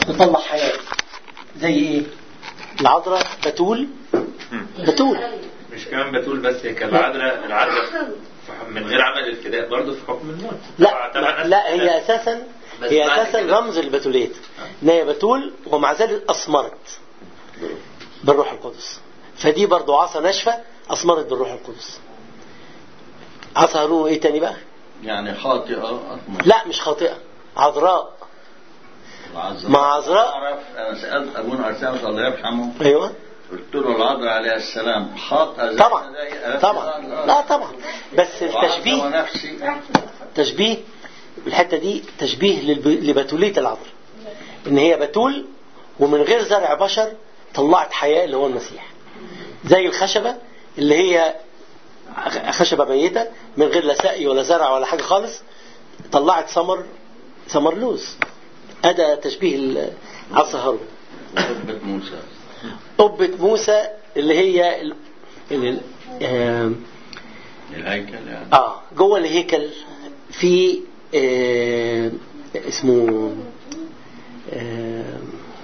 تطلع حياة زي ايه العذراء بتول بتول مش كمان بتقول بس هي كالعذراء العذراء في حكم- من غير عمل الفداء برضه في حكم الموت لا طبعا نفس لا الكلام. هي اساسا بس هي بعد اساسا كده- رمز البتوليت ان هي بتول ومع ذلك اثمرت بالروح القدس فدي برضو عصا ناشفه اثمرت بالروح القدس عصا هارون ايه تاني بقى يعني خاطئة أطمر لا مش خاطئه عذراء العذراء مع عذراء أعرف أنا سألت أبونا أرسانس الله يرحمه ايوه قلت له العذراء عليه السلام خاطئة زي طبعا زي- طبعا لا طبعا بس وعذراء التشبيه نفسي تشبيه الحته دي تشبيه للب- لبتوليه العذراء ان هي بتول ومن غير زرع بشر طلعت حياه اللي هو المسيح زي الخشبه اللي هي خشبه ميته من غير لا سقي ولا زرع ولا حاجه خالص طلعت ثمر ثمر لوز هذا تشبيه ال- عصا هارون وحبة موسى قبة موسى اللي هي ال... ال... آه... الهيكل يعني اه جوه الهيكل في آه اسمه آه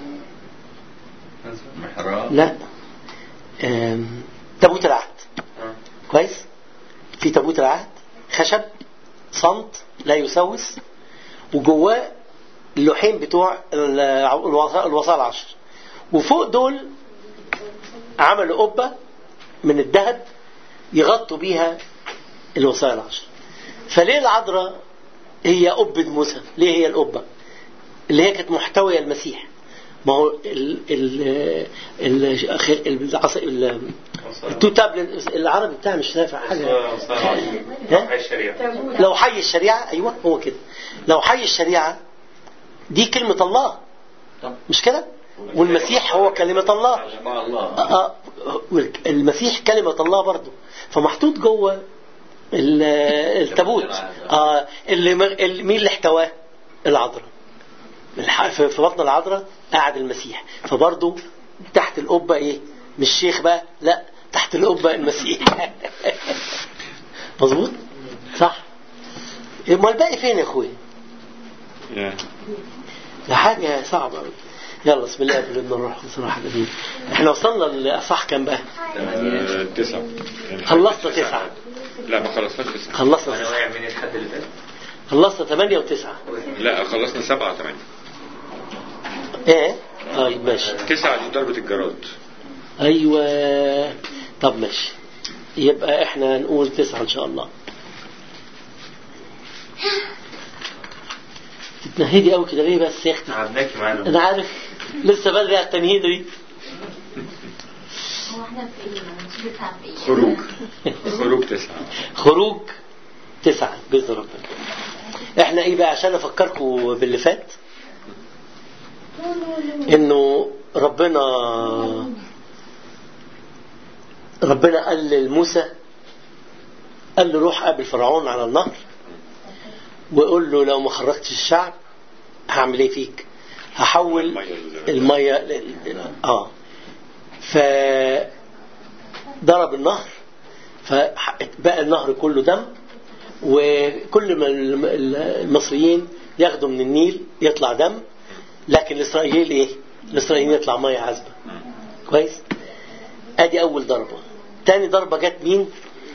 محراب لا آه تابوت العهد آه. كويس في تابوت العهد خشب صمت لا يسوس وجواه اللوحين بتوع ال- الوصا- الوصايا العشر وفوق دول عملوا قبة من الذهب يغطوا بيها الوصايا العشر فليه العذراء هي قبة موسى ليه هي القبة اللي هي كانت محتوية المسيح ما هو ال ال ال ال العصا- ال التو تابلت العربي بتاعي مش نافع حاجة ها؟ حي الشريعة لو حي الشريعة أيوة هو كده لو حي الشريعة دي كلمة الله مش كده والمسيح هو كلمة الله شفاء الله آه، آه، المسيح كلمة الله برضو فمحطوط جوه ال- التابوت آه، اللي اللي- مين اللي احتواه العذراء الح- في في بطن العذراء قاعد المسيح فبرضو تحت القبة ايه مش شيخ بقى لا تحت القبة المسيح مظبوط صح امال الباقي فين يا اخويا ده حاجة صعبة أوي. يلا بسم الله بالابن الروح بصراحة جميل احنا وصلنا لأصح كام بقى آه، تسعة يعني خلصنا تسعة لا ما خلصناش تسعة خلصنا وانا تسعة واقع من الحد اللي فات خلصنا ثمانية وتسعة لا خلصنا سبعة ثمانية ايه طيب ماشي تسعة دي ضربة الجراد ايوه طب ماشي يبقى احنا نقول تسعة ان شاء الله تتنهدي قوي كده ليه بس يا اختي عبناكي معانا انا عارف لسه بدري على التنهيده دي هو احنا في ايه؟ مش بتاع في ايه؟ خروج خروج تسعة خروج تسعة بإذن ربنا احنا ايه بقى عشان افكركم باللي فات انه ربنا ربنا قال لموسى قال له روح قابل فرعون على النهر وقول له لو ما خرجتش الشعب هعمل ايه فيك هحول المية لل- اه ف ضرب النهر فبقى النهر كله دم وكل ما الم- المصريين ياخدوا من النيل يطلع دم لكن الاسرائيليين ايه الاسرائيليين يطلع ميه عذبه كويس ادي اول ضربه تاني ضربه جت مين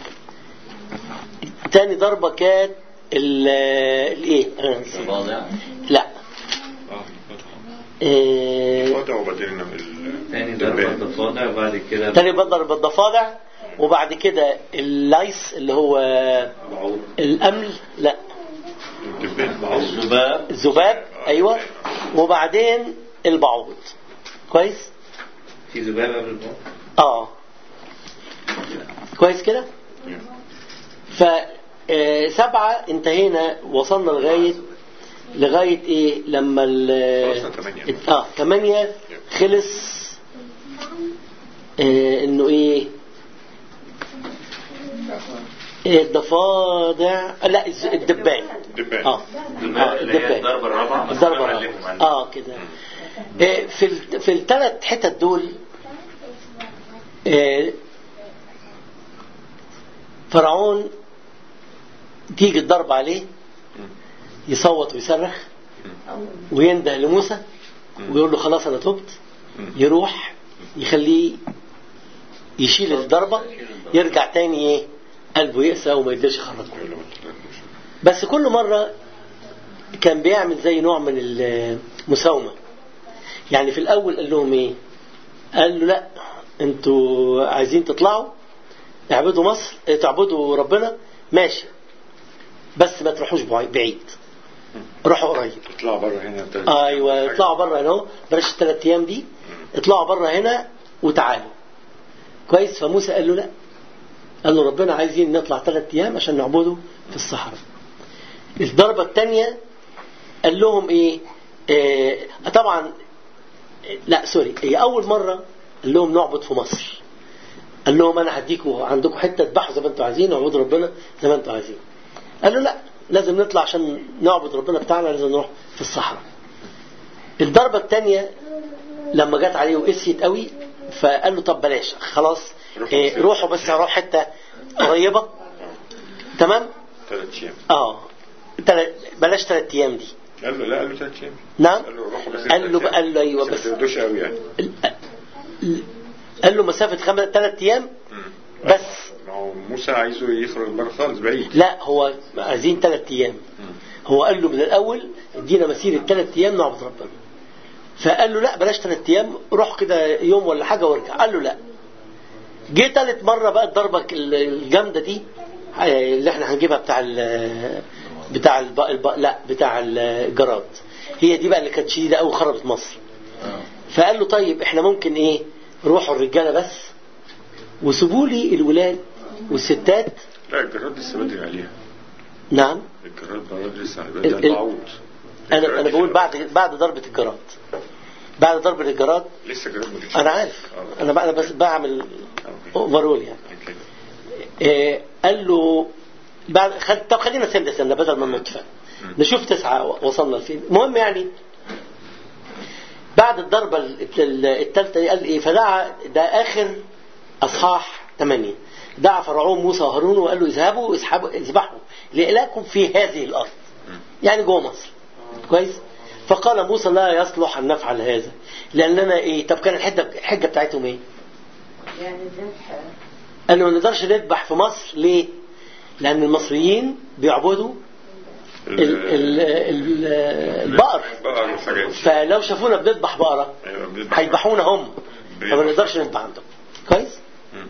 تاني ضربه كانت ال- الايه أنا نسيت. الواضع لا اه إيه، وضع وبعدين ال- تاني ضربة ضفادع وبعد كده تاني ضربه الضفادع وبعد كده الليس اللي هو بعوض الامل لا الدبان الذباب الذباب ايوه وبعدين البعوض كويس في ذبابة قبل الموت اه كويس كده ف آه، سبعة انتهينا وصلنا لغاية لغاية ايه لما ال وصلنا تمانية. اه ثمانية خلص آه انه ايه إيه الضفادع لا الز- الدبان الدبان اه اه اللي هي الدبان الضربة الرابعة بس الضربة أنا الرابعة. معلمهم عندي. اه كده آه، في ال- في الثلاث حتت دول آه، فرعون تيجي الضربة عليه يصوت ويصرخ وينده لموسى ويقول له خلاص انا تبت يروح يخليه يشيل الضربة يرجع تاني ايه قلبه يقسى وما يقدرش يخرجه ولا ما تتلقوش. بس كل مرة كان بيعمل زي نوع من المساومة يعني في الأول قال لهم إيه قال له لا أنتوا عايزين تطلعوا اعبدوا مصر اه، تعبدوا ربنا ماشي بس ما تروحوش بعي- بعيد روحوا قريب اطلعوا بره هنا تاني. ايوه اطلعوا بره هنا اهو بلاش الثلاث ايام دي اطلعوا بره هنا وتعالوا كويس فموسى قال له لا قال له ربنا عايزين نطلع ثلاث ايام عشان نعبده في الصحراء الضربة الثانية قال لهم ايه آه طبعا لا سوري هي اول مرة قال لهم نعبد في مصر قال لهم انا هديكوا عندكم حتة تذبحوا زي ما انتوا عايزين واعبدوا ربنا زي ما انتوا عايزين قال له لا لازم نطلع عشان نعبد ربنا بتاعنا لازم نروح في الصحراء الضربة الثانية لما جت عليه وقسيت قوي فقال له طب بلاش خلاص روحوا إيه فين؟ روحوا بس هروح حتة قريبة تمام ثلاث ايام اه تل- بلاش ثلاث ايام دي قال له لا قال له ثلاث ايام نعم قال له روحوا بس قال له ثلاث قال له ايوه أيام. بس ما تردوش قوي يعني قال له مسافة خمس ثلاث ايام مم. بس ما هو موسى عايزه يخرج بره خالص بعيد لا هو عايزين ثلاث ايام هو قال له من الاول ادينا مسيرة ثلاث ايام نعبد ربنا فقال له لا بلاش ثلاث ايام روح كده يوم ولا حاجه وارجع قال له لا جه ثالث مره بقى الضربه الجامده دي اللي احنا هنجيبها بتاع ال بتاع الب... الب... لا بتاع الجراد هي دي بقى اللي كانت شديده قوي خربت مصر فقال له طيب احنا ممكن ايه روحوا الرجاله بس وسيبوا لي الولاد والستات لا الجراد لسه بدري عليها نعم الجراد بدري لسه على ال- بدري ال- البعوض انا انا بقول بعد بعد ضربه الجراد بعد ضربه الجراد لسه الجراد ما جتش. انا عارف آه. انا بقى بس بعمل أوكي. اوفرول يعني أوكي. إيه قال له بعد خل... طب خلينا سنة سنة بدل ما نطفى نشوف تسعة و- وصلنا لفين المهم يعني بعد الضربة الثالثة قال ايه فدعا ده اخر اصحاح ثمانية دعا فرعون موسى وهارون وقال له اذهبوا اسحبوا اذبحوا لإلهكم في هذه الارض يعني جوه مصر كويس فقال موسى لا يصلح ان نفعل هذا لاننا ايه طب كان الحجه الحجه بتاعتهم ايه يعني ذبح قال له ما نقدرش نذبح في مصر ليه لان المصريين بيعبدوا ال ال ال البقر بقر والحاجات دي. فلو شافونا بنذبح بقره أيوة، بنذبح. هيذبحونا هم فما نقدرش نذبح عندهم كويس مم.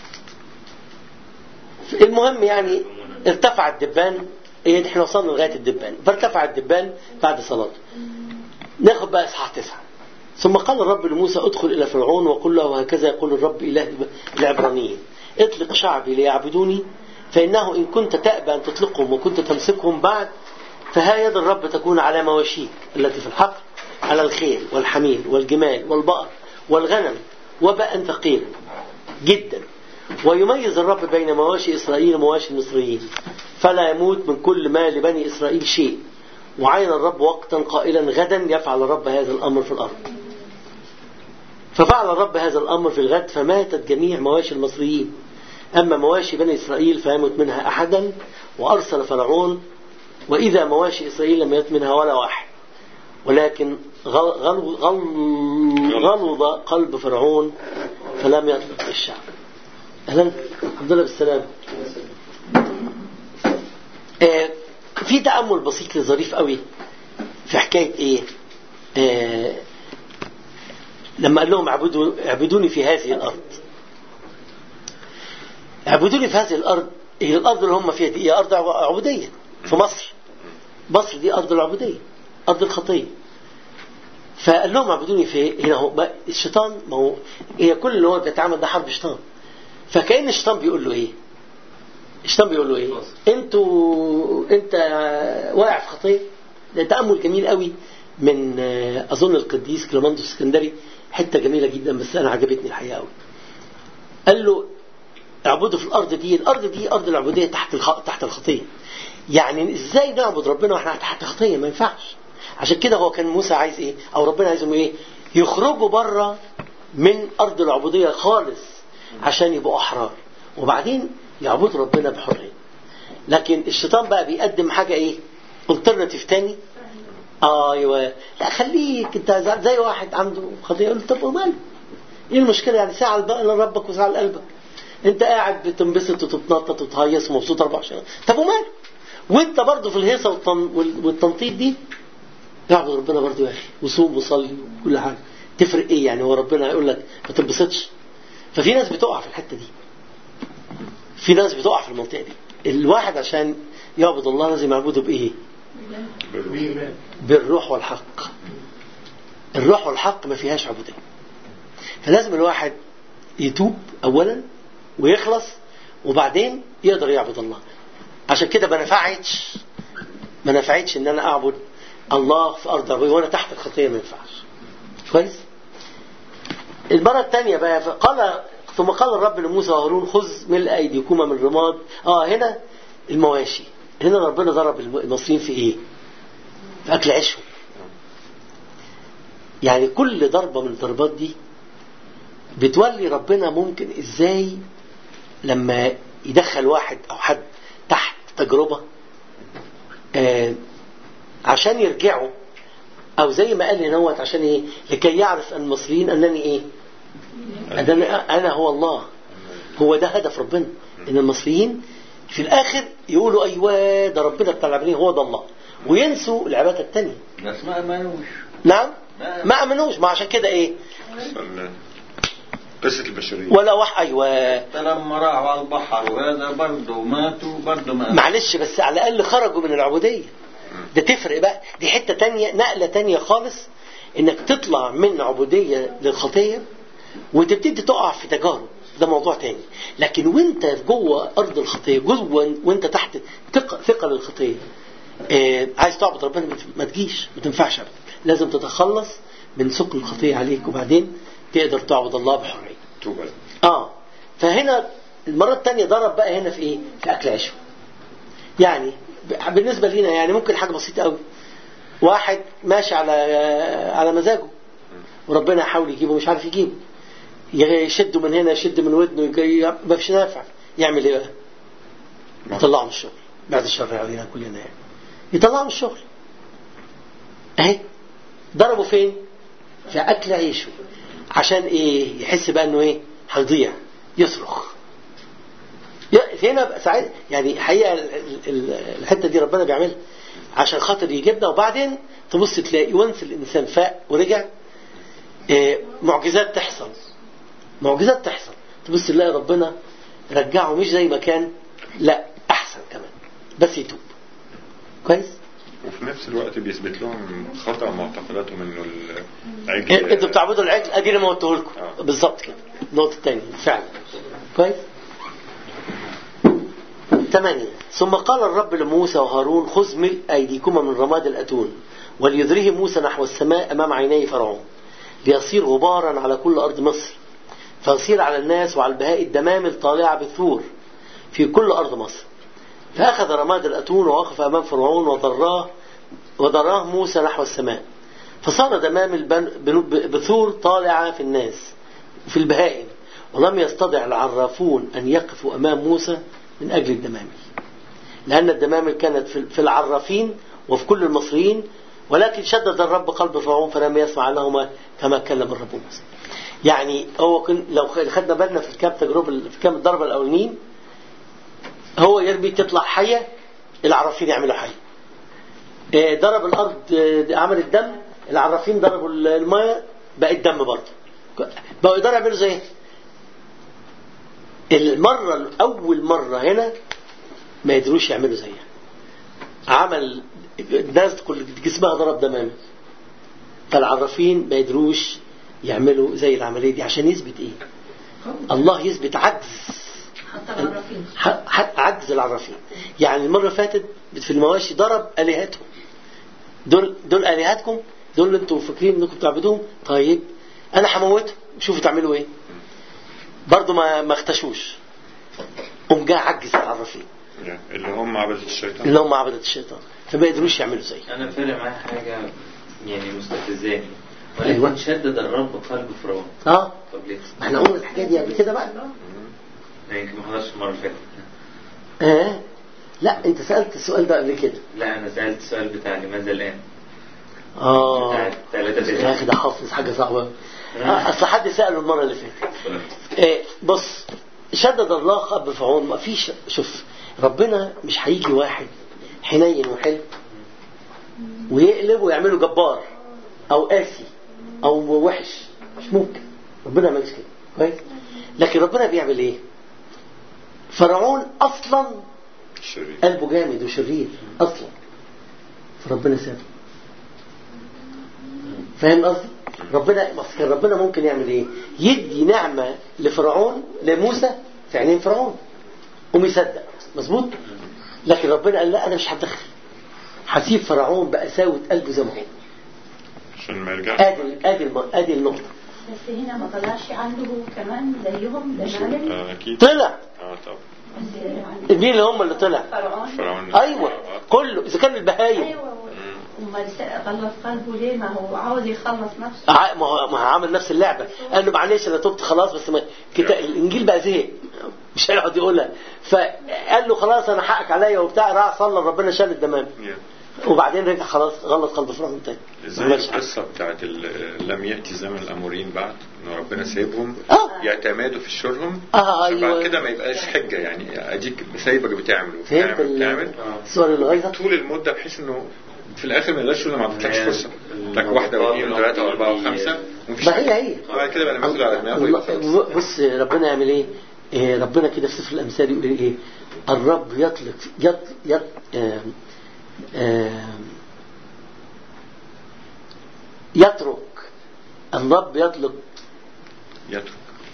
المهم يعني ارتفع الدبان ايه احنا وصلنا لغايه الدبان فارتفع الدبان بعد صلاته ناخد بقى اصحاح تسعه ثم قال الرب لموسى ادخل الى فرعون وقل له هكذا يقول الرب اله العبرانيين اطلق شعبي ليعبدوني فانه ان كنت تأبى ان تطلقهم وكنت تمسكهم بعد فها يد الرب تكون على مواشيك التي في الحقل على الخيل والحمير والجمال والبقر والغنم وباء ثقيلا جدا ويميز الرب بين مواشي إسرائيل ومواشي المصريين فلا يموت من كل ما لبني إسرائيل شيء وعين الرب وقتا قائلا غدا يفعل الرب هذا الأمر في الأرض ففعل الرب هذا الأمر في الغد فماتت جميع مواشي المصريين أما مواشي بني إسرائيل فيمت منها أحدا وأرسل فرعون وإذا مواشي إسرائيل لم يمت منها ولا واحد ولكن غل غل غل غلظ قلب فرعون فلم يطلق الشعب اهلا الحمد لله بالسلامه آه في تامل بسيط ظريف قوي في حكايه ايه آه لما قال لهم اعبدوا اعبدوني في هذه الارض اعبدوني في هذه الارض هي الارض اللي هم فيها دي هي ارض عبوديه في مصر مصر دي ارض العبوديه ارض الخطيه فقال لهم اعبدوني في هنا هو بقى الشيطان ما هو هي كل اللي هو بيتعامل ده حرب شيطان فكأن الشيطان بيقول له ايه الشيطان بيقول له ايه انتوا انت واقع في خطيه ده تأمل جميل قوي من آه، اظن القديس كليماندوس الاسكندري حته جميله جدا بس انا عجبتني الحقيقه قوي قال له اعبدوا في الارض دي الارض دي ارض العبوديه تحت الخ... تحت الخطيه يعني ازاي نعبد ربنا واحنا تحت خطيه ما ينفعش عشان كده هو كان موسى عايز ايه او ربنا عايزهم ايه يخرجوا بره من ارض العبوديه خالص عشان يبقوا احرار وبعدين يعبدوا ربنا بحريه لكن الشيطان بقى بيقدم حاجه ايه الترناتيف تاني ايوه لا خليك انت زي- زي واحد عنده خطيه يقول له طب وماله ايه المشكله يعني ساعه بقى لربك وساعه لقلبك انت قاعد بتنبسط وتتنطط وتهيص ومبسوط 24 طب وماله وانت برضه في الهيصه والتن... وال- والتنطيط دي اعبد ربنا برضه يا اخي وصوم وصلي وكل حاجه تفرق ايه يعني هو ربنا هيقول لك ما تنبسطش ففي ناس بتقع في الحته دي في ناس بتقع في المنطقه دي الواحد عشان يعبد الله لازم يعبده بايه بالروح والحق الروح والحق ما فيهاش عبودية فلازم الواحد يتوب أولا ويخلص وبعدين يقدر يعبد الله عشان كده ما نفعتش ما نفعتش ان انا اعبد الله في ارض ابوي وانا تحت الخطيه ما ينفعش كويس المره الثانيه بقى قال ثم قال الرب لموسى وهارون خذ ملء ايديكما من رماد اه هنا المواشي هنا ربنا ضرب المصريين في ايه في اكل عيشهم يعني كل ضربة من الضربات دي بتولي ربنا ممكن ازاي لما يدخل واحد او حد تحت تجربة آه عشان يرجعوا او زي ما قال هنا عشان ايه لكي يعرف ان المصريين انني ايه أنني انا هو الله هو ده هدف ربنا ان المصريين في الاخر يقولوا ايوه ده ربنا بتاع العبرين هو ده الله وينسوا العبادة التانية بس ما امنوش نعم ما امنوش ما عشان كده ايه ال- قصة البشرية ولا واحد ايوه لما راحوا على البحر وهذا برضه ماتوا برضه ما معلش بس على الاقل خرجوا من العبوديه ده تفرق بقى دي حته تانية نقله تانية خالص انك تطلع من عبوديه للخطيه وتبتدي تقع في تجارب ده موضوع تاني لكن وانت جوه ارض الخطيه جوه وانت تحت ثقه ثقه للخطيه آه عايز تعبد ربنا ما- ما تجيش ما تنفعش ابدا لازم تتخلص من ثقل الخطيه عليك وبعدين تقدر تعبد الله بحريه توبة اه فهنا المرة الثانية ضرب بقى هنا في ايه؟ في اكل عيشه. يعني ب- بالنسبة لينا يعني ممكن حاجة بسيطة قوي. واحد ماشي على على مزاجه وربنا يحاول يجيبه مش عارف يجيبه. يشده من هنا يشد من ودنه يجي- ما فيش نافع. يعمل ايه بقى؟ يطلعه من الشغل بعد الشر علينا كلنا يعني. يطلعه من الشغل. اهي ضربه فين؟ في اكل عيشه. عشان ايه يحس بقى انه ايه هيضيع يصرخ ي- هنا بقى ساعات يعني حقيقه ال- ال- الحته دي ربنا بيعملها عشان خاطر يجيبنا وبعدين تبص تلاقي وانس الانسان فاق ورجع آه، معجزات تحصل معجزات تحصل تبص تلاقي ربنا رجعه مش زي ما كان لا احسن كمان بس يتوب كويس وفي نفس الوقت بيثبت لهم خطأ معتقداتهم انه العجل إيه، انتوا بتعبدوا العجل ادي انا موته لكم آه. بالظبط كده النقطه الثانيه فعلا كويس ثمانية ثم قال الرب لموسى وهارون خذ ملء أيديكما من رماد الأتون وليدره موسى نحو السماء أمام عيني فرعون ليصير غبارا على كل أرض مصر فيصير على الناس وعلى البهاء الدمامل طالعة بالثور في كل أرض مصر فأخذ رماد الأتون ووقف أمام فرعون وضراه وضراه موسى نحو السماء فصار دمام البن- بن- بثور طالعة في الناس وفي البهائم ولم يستطع العرافون أن يقفوا أمام موسى من أجل الدمامل لأن الدمامل كانت في في العرافين وفي كل المصريين ولكن شدد الرب قلب فرعون فلم يسمع لهما كما كلم الرب موسى يعني هو كن لو خدنا بالنا في كام تجربة في كام الضربة الأولانيين هو يرمي تطلع حية العرافين يعملوا حية آه، ضرب الارض آه، عمل الدم العرافين ضربوا الماء بقى الدم برضه بقوا يقدروا يعملوا زي المرة أول مرة هنا ما يقدروش يعملوا زيها عمل الناس كل جسمها ضرب دمامل فالعرافين ما يقدروش يعملوا زي العملية دي عشان يثبت ايه الله يثبت عجز حتى العرافين ح- ح- عجز العرافين يعني المرة اللي فاتت في المواشي ضرب آلهتهم دول دول آلهتكم دول اللي انتوا فاكرين انكم بتعبدوهم طيب انا هموتهم شوفوا تعملوا ايه برضه ما ما اختشوش قوم جه عجز العرافين يعني اللي هم عبدة الشيطان اللي هم عبدة الشيطان فما قدروش يعملوا زي انا فارق معايا حاجه يعني مستفزاني ولكن أيوة. شدد الرب قلب فرعون اه طب ليه؟ ما احنا قلنا الحكايه دي قبل كده بقى أنا يمكن ما حضرتش المره اللي فاتت اه لا انت سالت السؤال ده قبل كده لا انا سالت السؤال بتاع لماذا الان اه بتاعت ثلاثة يا اخي ده حافظ حاجه صعبه آه، اصل حد ساله المره اللي فاتت إيه بص شدد الله اب فرعون ما فيش شوف ربنا مش هيجي واحد حنين وحلو ويقلب ويعمله جبار او قاسي او وحش مش ممكن ربنا ما يعملش كده كويس لكن ربنا بيعمل ايه فرعون اصلا الشرير قلبه جامد وشرير اصلا فربنا سابه فاهم قصدي ربنا بس كان ربنا ممكن يعمل ايه يدي نعمه لفرعون لموسى في عينين فرعون قوم يصدق مظبوط لكن ربنا قال لا انا مش هتدخل هسيب فرعون بقساوه قلبه زي ما هو عشان ما يرجعش ادي ادي الم- ادي النقطه بس هنا ما طلعش عنده هو كمان زيهم لمالك آه، اكيد طلع اه طبعا مين اللي هم اللي طلع فرعون فرعون ايوه كله اذا كان البهايم ايوه امال غلط قلبه ليه ما هو عاوز يخلص نفسه ع- ما هو ما هو عامل نفس اللعبه قال له معلش انا تبت خلاص بس ما كتا... الانجيل بقى زهق مش هيقعد يقولها فقال له خلاص انا حقك عليا وبتاع راح صلى ربنا شال الدمام Yeah. وبعدين رجع خلاص غلط قلب فرعون تاني ازاي ما عملش حاجة. القصه بتاعت ال- لم ياتي زمن الامورين بعد ان ربنا سايبهم اه يعتمدوا في شرهم اه بعد ايوه كده ما يبقاش حجه يعني اديك سايبك بتعمل فهمت وبتعمل وبتعمل ال- الصور الغايظه طول المده بحيث انه في الاخر ما يقدرش يقول ما عطيتلكش فرصه لك واحده واثنين وثلاثه واربعه وخمسه ومفيش ما هي هي بعد كده بقى لما ياخد على دماغه يبقى خلاص. الله- بص ربنا يعمل ايه إيه، ربنا كده في سفر الامثال يقول ايه الرب يطلق يط يط آم، آم، يترك الرب يطلق يترك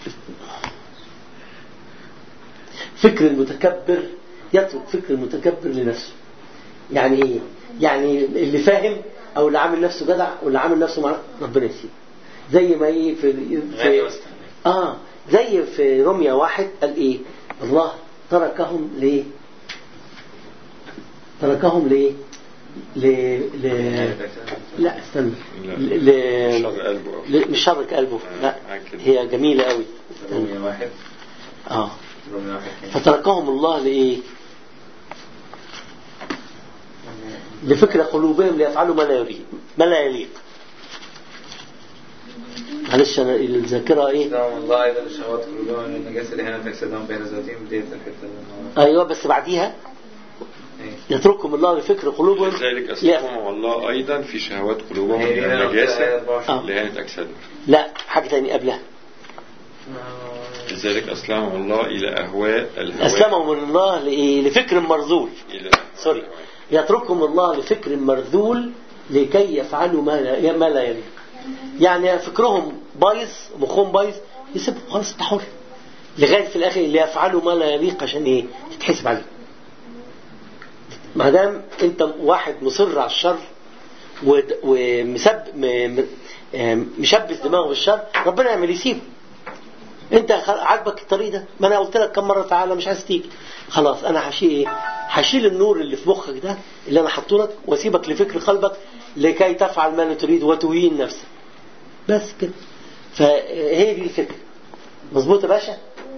فكر المتكبر يترك فكر المتكبر لنفسه يعني ايه يعني اللي فاهم او اللي عامل نفسه جدع واللي عامل نفسه مع ربنا يسيبه زي ما ايه في, غني في واستغنى اه زي في رمية واحد قال ايه الله تركهم ليه تركهم ليه ل... ل... لا استنى لا. ل... ل... شر قلبه أو ل... مش شرك قلبه لا معاك كده. هي جميلة قوي رومية واحد اه رومية واحد كان. فتركهم الله لإيه لفكر قلوبهم ليفعلوا ما لا يريد ما لا يليق معلش انا الذاكره ايه دعوا الله ايضا الشهوات قلوبهم من النجاسه اللي هنا تجسدهم بين ذاتهم ديت الحته اللي هو- ايوه بس بعديها إيه. يترككم الله لفكر قلوبهم لذلك لا, أسلمهم الله أيضا في شهوات قلوبهم هي من دي هنا النجاسة آية 24. آه. لهانة أجسادهم لا حاجه ثانيه قبلها لذلك أسلمهم الله إلى أهواء الهواء اسلمهم الله لايه لفكر مرذول إلى سوري يتركهم الله لفكر مرذول لكي يفعلوا ما لا, ما لا يليق يعني فكرهم بايظ مخهم بايظ يسيبهم خلاص انت حر لغايه في الاخر اللي يفعلوا ما لا يليق عشان ايه تتحسب عليه ما دام انت واحد مصر على الشر ود- ومسب م- م- آم، مشبث دماغه بالشر ربنا يعمل يسيبه انت خ- عاجبك الطريق ده ما انا قلت لك كم مره تعالى مش عايز تيجي خلاص انا هشيل ايه هشيل النور اللي في مخك ده اللي انا حاطه لك واسيبك لفكر قلبك لكي تفعل ما لا تريد وتهين نفسك بس كده فهي دي الفكره مظبوط يا باشا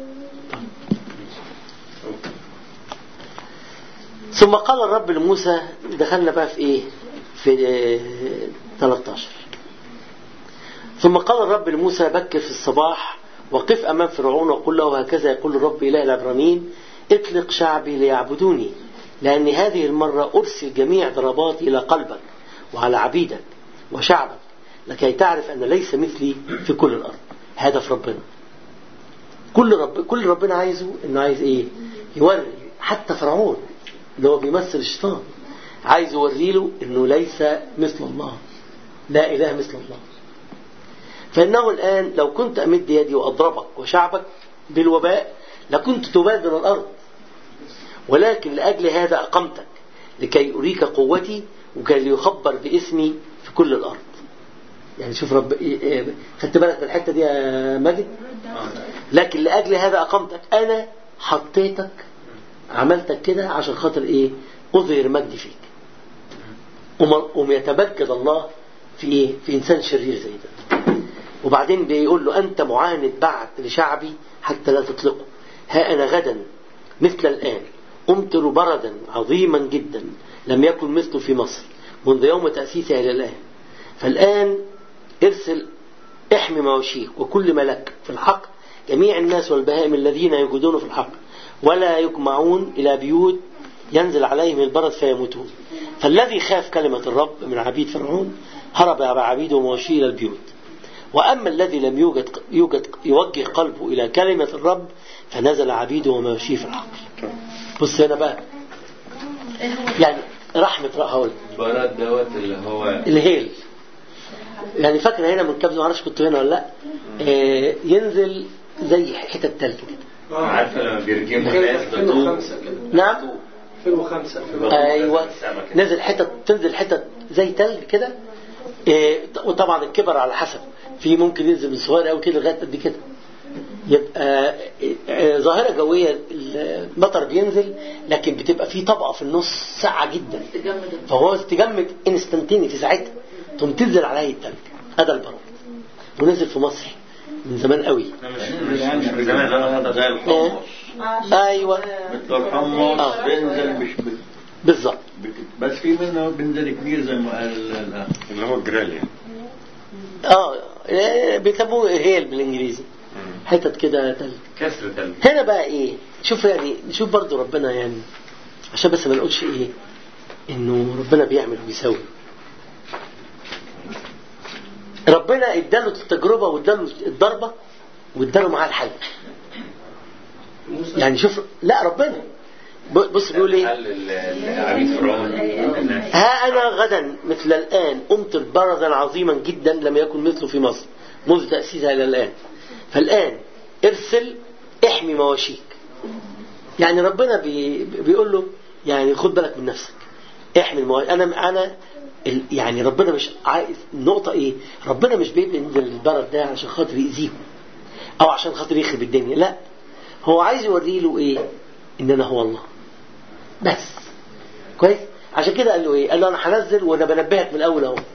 ثم قال الرب لموسى دخلنا بقى في ايه في آه، 13 ثم قال الرب لموسى بكر في الصباح وقف أمام فرعون وقل له هكذا يقول الرب إله العبرانيين اطلق شعبي ليعبدوني لأن هذه المرة أرسل جميع ضرباتي إلى قلبك وعلى عبيدك وشعبك لكي تعرف أن ليس مثلي في كل الأرض هدف ربنا كل رب كل ربنا عايزه انه عايز ايه يوري حتى فرعون اللي هو بيمثل الشيطان عايز يوري له انه ليس مثل الله لا اله مثل الله فإنه الآن لو كنت أمد يدي وأضربك وشعبك بالوباء لكنت تبادر الأرض ولكن لأجل هذا أقمتك لكي أريك قوتي وكي ليخبر باسمي في كل الأرض يعني شوف رب إيه- إيه، خدت بالك من الحتة دي يا ماجد لكن لأجل هذا أقمتك أنا حطيتك عملتك كده عشان خاطر إيه أظهر مجدي فيك وم- وم يتمجد الله في إيه في إنسان شرير زي ده وبعدين بيقول له أنت معاند بعد لشعبي حتى لا تطلقه ها أنا غدا مثل الآن أمطر بردا عظيما جدا لم يكن مثله في مصر منذ يوم تأسيسها إلى الآن فالآن ارسل احمي مواشيك وكل ملك في الحق جميع الناس والبهائم الذين يوجدون في الحق ولا يجمعون إلى بيوت ينزل عليهم البرد فيموتون فالذي خاف كلمة الرب من عبيد فرعون هرب بعبيده ومواشيه إلى البيوت وأما الذي لم يوجد, يوجد يوجه قلبه إلى كلمة الرب فنزل عبيده ومواشيه في الحق بص هنا بقى ايه هو يعني رحمة هقول برد دوت اللي هو الهيل يعني فاكر هنا من كام ما اعرفش كنت هنا ولا لا آه ينزل زي حتة تلج كده عارفه لما بيرجموا الناس بطوب 2005 كده نعم 2005 ايوه نزل حتة تنزل حتة زي تلج كده آه وطبعا الكبر على حسب في ممكن ينزل من صغير قوي كده لغايه قد كده يبقى آه، آه، ظاهره جويه المطر بينزل لكن بتبقى في طبقه في النص ساقعه جدا تجمد فهو استجمد انستنتيني في ساعتها تقوم تنزل عليه التلج هذا البرد ونزل في مصر من زمان قوي يعني من زمان لا هذا زي الحمص ايوه مثل الحمص آه. بينزل مش بت- بالظبط بت- بس في منه بينزل كبير زي ما قال الأخ. اللي هو الجرال يعني اه آه، بيسموه هيل بالانجليزي حتت كده تلج كسر تلج هنا بقى ايه شوف يعني شوف برضو ربنا يعني عشان بس ما نقولش ايه انه ربنا بيعمل وبيسوي ربنا اداله التجربة واداله الضربة واداله معاه الحل يعني شوف لا ربنا ب- بص بيقول ايه حل ال- ال- عبيد فرعون الناس. ها أنا غدا مثل الآن أمطر بردا عظيما جدا لم يكن مثله في مصر منذ تأسيسها إلى الآن فالآن ارسل احمي مواشيك يعني ربنا بي بيقول له يعني خد بالك من نفسك احمي المواشي أنا أنا ال- يعني ربنا مش عايز النقطة إيه ربنا مش بينزل البرد ده عشان خاطر يأذيهم أو عشان خاطر يخرب الدنيا لا هو عايز يوري له إيه إن أنا هو الله بس كويس عشان كده قال له ايه قال له انا هنزل وانا بنبهك من الاول اهو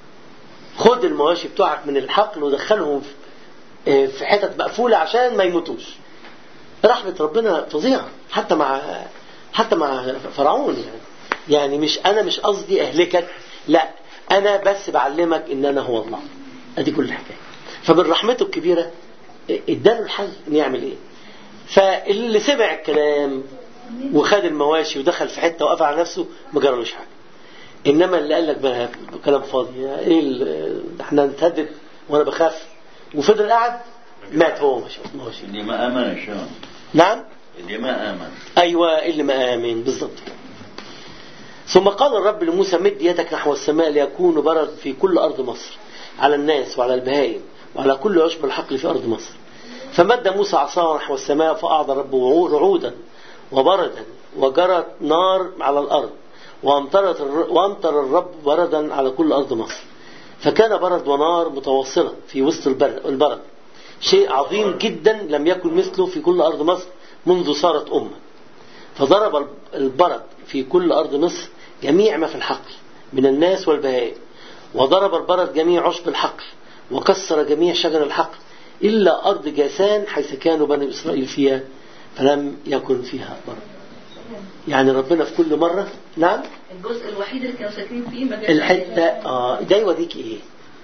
خد المواشي بتوعك من الحقل ودخلهم في- آه، في حتت مقفوله عشان ما يموتوش رحمه ربنا فظيعه حتى مع حتى مع فرعون يعني يعني مش انا مش قصدي اهلكك لا انا بس بعلمك ان انا هو الله ادي كل الحكايه فمن رحمته الكبيره آه، اداله الحل ان يعمل ايه فاللي سمع الكلام وخد المواشي ودخل في حته وقف على نفسه ما جرالوش حاجه انما اللي قال لك بقى كلام فاضي ايه ال- ده احنا نتهدد وانا بخاف وفضل قاعد مات هو مش ماشي اللي ما آمن شلون نعم اللي ما آمن ايوه اللي ما امن بالظبط كده. ثم قال الرب لموسى مد يدك نحو السماء ليكون برد في كل ارض مصر على الناس وعلى البهائم وعلى كل عشب الحقل في ارض مصر فمد موسى عصاه نحو السماء فاعطى الرب رعودا وبردا وجرت نار على الارض وامطرت الر- وامطر الرب بردا على كل ارض مصر فكان برد ونار متواصله في وسط البر- البرد شيء عظيم جدا لم يكن مثله في كل ارض مصر منذ صارت امه فضرب البرد في كل أرض مصر جميع ما في الحقل من الناس والبهائم وضرب البرد جميع عشب الحقل وكسر جميع شجر الحقل إلا أرض جاسان حيث كانوا بني إسرائيل فيها فلم يكن فيها برد يعني ربنا في كل مرة نعم الجزء الوحيد اللي كانوا ساكنين فيه ما جاش الحتة آه ده يوريك إيه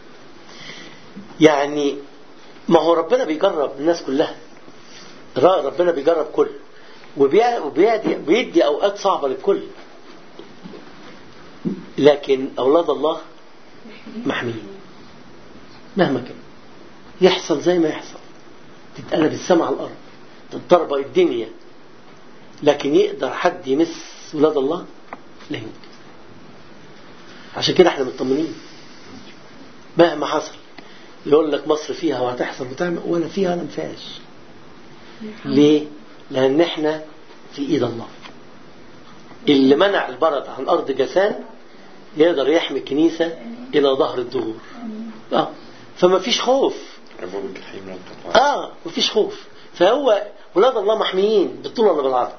يعني ما هو ربنا بيجرب الناس كلها را- ربنا بيجرب كل وبيع- وبيدي بيدي أوقات صعبة للكل لكن أولاد الله محميين مهما كان يحصل زي ما يحصل تتقلب السماء على الأرض تتضرب الدنيا لكن يقدر حد يمس ولاد الله لا يمكن عشان كده احنا مطمنين مهما حصل يقول لك مصر فيها وهتحصل وتعمل ولا فيها ولا ما فيهاش ليه؟ لأن احنا في إيد الله اللي منع البرد عن أرض جسان يقدر يحمي الكنيسة إلى ظهر الدهور آه. فما فيش خوف أبواب الجحيم لا تقع اه مفيش خوف فهو ولاد الله محميين بالطول ولا بالعرض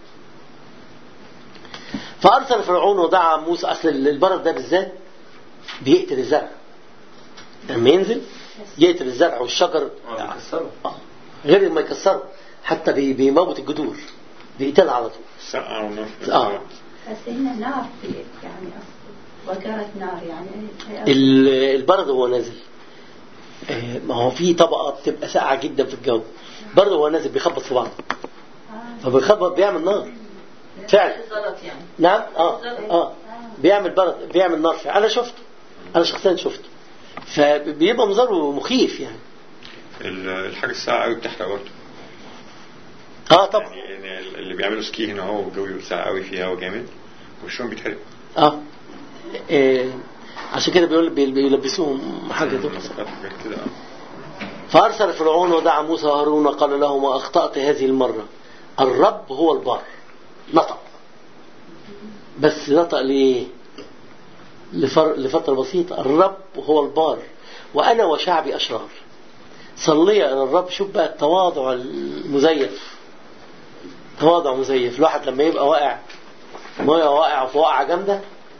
فارسل فرعون ودعا موسى اصل البرد ده بالذات بيقتل الزرع لما ينزل يقتل الزرع والشجر اه بيكسروا آه. غير ما يكسره حتى بي- بيموت الجذور بيقتلها على طول سقع ونار آه. بس هنا نار في يعني أصل وكانت نار يعني هي- ال- البرد وهو نازل آه، ما هو في طبقة بتبقى ساقعة جدا في الجو برد وهو نازل بيخبط في بعض فبيخبط بيعمل نار فعلا غلط يعني نعم اه اه بيعمل برد بيعمل نار فعلا انا شفته انا شخصيا شفته فبيبقى منظره مخيف يعني ال- الحاجة الساعة قوي بتحرق برضه اه طبعا يعني يعني اللي بيعملوا سكي هنا هو الجو بيبقى ساعة قوي فيه هوا جامد وشهم بيتحرق اه إيه عشان كده بيقول بي- بيلبسوهم حاجه دول مسقط حاجات كده اه فارسل فرعون ودعا موسى وهارون وقال لهما اخطات هذه المره الرب هو البر نطق بس نطق ليه لفر... لفتره بسيطه الرب هو البار وانا وشعبي اشرار صلي الى الرب شوف بقى التواضع المزيف تواضع مزيف الواحد لما يبقى واقع ما يبقى واقع في وقعه جامده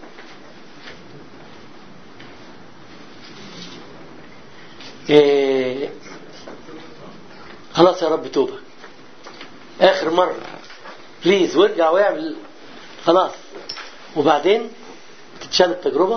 إيه خلاص يا رب توبة آخر مرة بليز وارجع واعمل خلاص وبعدين تتشال التجربة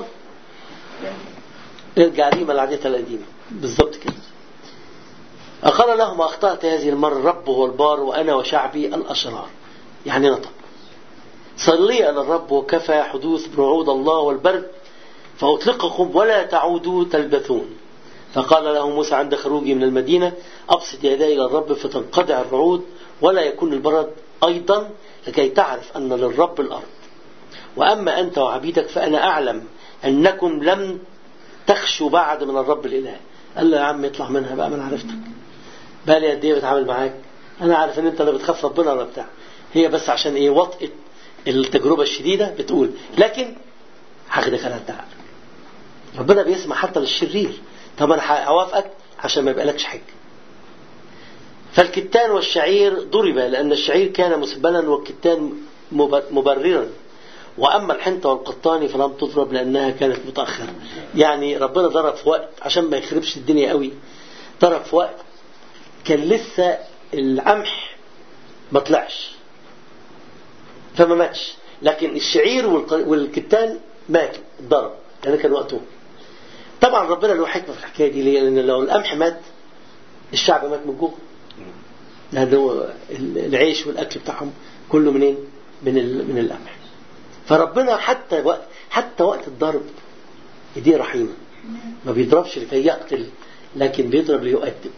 ارجع ديما لعادتها القديمة بالظبط كده أقال لهم أخطأت هذه المرة الرب هو البار وأنا وشعبي الأشرار يعني نطق صلي على الرب وكفى حدوث برعود الله والبرد فأطلقكم ولا تعودوا تلبثون فقال له موسى عند خروجه من المدينة أبسط يدي إلى الرب فتنقطع الرعود ولا يكون البرد أيضا لكي تعرف أن للرب الأرض وأما أنت وعبيدك فأنا أعلم أنكم لم تخشوا بعد من الرب الإله قال له يا عم اطلع منها بقى من عرفتك بقى لي قد ايه بتعامل معاك انا عارف ان انت لا بتخاف ربنا ولا بتاع هي بس عشان ايه وطئة التجربة الشديدة بتقول لكن هاخدك على الدعاء ربنا بيسمع حتى للشرير طب انا هوافقك عشان ما يبقالكش حاجة فالكتان والشعير ضرب لأن الشعير كان مسبلا والكتان مب- مبررا وأما الحنطة والقطان فلم تضرب لأنها كانت متأخرة يعني ربنا ضرب في وقت عشان ما يخربش الدنيا قوي ضرب في وقت كان لسه القمح ما طلعش فما ماتش لكن الشعير والق- والكتان ماتوا اتضرب لأن كان وقته طبعا ربنا له حكمة في الحكاية دي ليه؟ لأن لو القمح مات الشعب مات من جوه لأنه العيش والأكل بتاعهم كله منين؟ من ال- من القمح فربنا حتى وقت حتى وقت الضرب دي رحيمة ما بيضربش لكي يقتل لكن بيضرب ليؤدب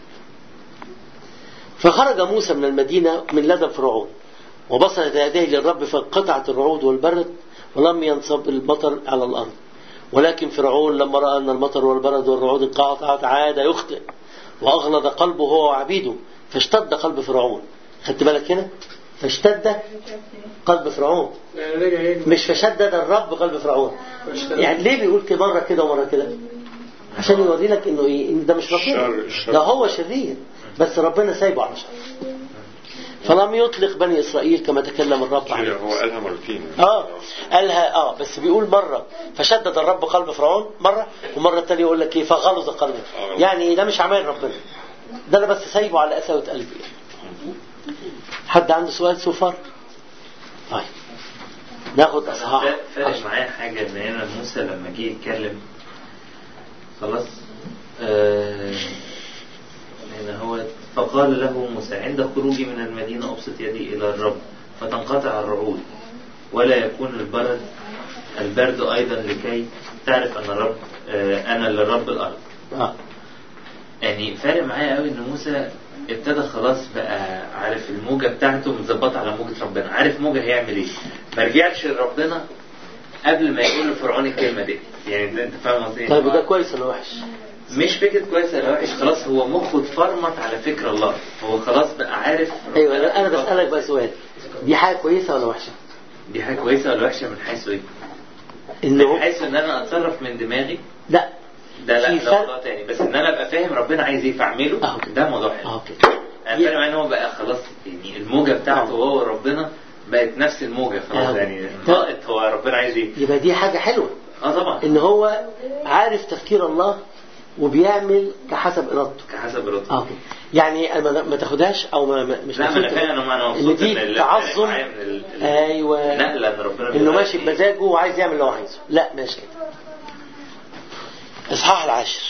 فخرج موسى من المدينة من لدى فرعون وبسطت يديه للرب فانقطعت الرعود والبرد ولم ينصب المطر على الأرض ولكن فرعون لما رأى أن المطر والبرد والرعود انقطعت عاد يخطئ وأغلظ قلبه هو وعبيده فاشتد قلب فرعون خدت بالك هنا فاشتد قلب فرعون مش فشدد الرب قلب فرعون يعني ليه بيقول كده مرة كده ومرة كده عشان يوري لك انه ايه ان ده مش ربنا الشر- الشر. ده هو شرير بس ربنا سايبه على شر فلم يطلق بني اسرائيل كما تكلم الرب كده عنه هو قالها مرتين اه قالها اه بس بيقول مرة فشدد الرب قلب فرعون مرة ومرة التانية يقول لك ايه فغلظ قلبه يعني ايه ده مش عمال ربنا ده انا بس سايبه على قساوة قلبي يعني. حد عنده سؤال سوفر طيب ناخد اصحاح فا- فارق معايا حاجة ان هنا موسى لما جه يتكلم خلاص آه هنا هو فقال له موسى عند خروجي من المدينة أبسط يدي إلى الرب فتنقطع الرعود ولا يكون البرد البرد أيضا لكي تعرف أن الرب آه أنا للرب الأرض اه يعني فارق معايا قوي ان موسى ابتدى خلاص بقى عارف الموجه بتاعته متظبطه على موجه ربنا عارف موجه هيعمل ايه ما رجعش لربنا قبل ما يقول لفرعون الكلمه دي يعني انت انت فاهم قصدي طيب وده كويس ولا وحش؟ مش فكره كويسه ولا وحش خلاص هو مخه اتفرمط على فكر الله هو خلاص بقى عارف ايوه انا بسالك بقى سؤال دي حاجه كويسه ولا وحشه؟ دي حاجه كويسه ولا وحشه من حيث ايه؟ انه من حيث ان انا اتصرف من دماغي لا ده لا في ده فرق. موضوع تاني بس ان انا ابقى فاهم ربنا عايز ايه فاعمله اه كده. ده موضوع حلو اه كده انا فاهم ان هو بقى خلاص يعني الموجه بتاعته آه. هو وربنا بقت نفس الموجه خلاص آه. يعني ناقط هو ربنا عايز ايه يبقى دي حاجه حلوه اه طبعا ان هو عارف تفكير الله وبيعمل كحسب ارادته كحسب الرتب اه كده. يعني ما ما تاخدهاش او ما ما- مش لا ما انا مبسوط فاهم انا انا ان مبسوط دي ال- تعظم معايا من ال- ال- ايوه نقله ان ربنا انه بيقول ماشي إيه. بمزاجه وعايز يعمل اللي هو عايزه لا ماشي كده إصحاح العاشر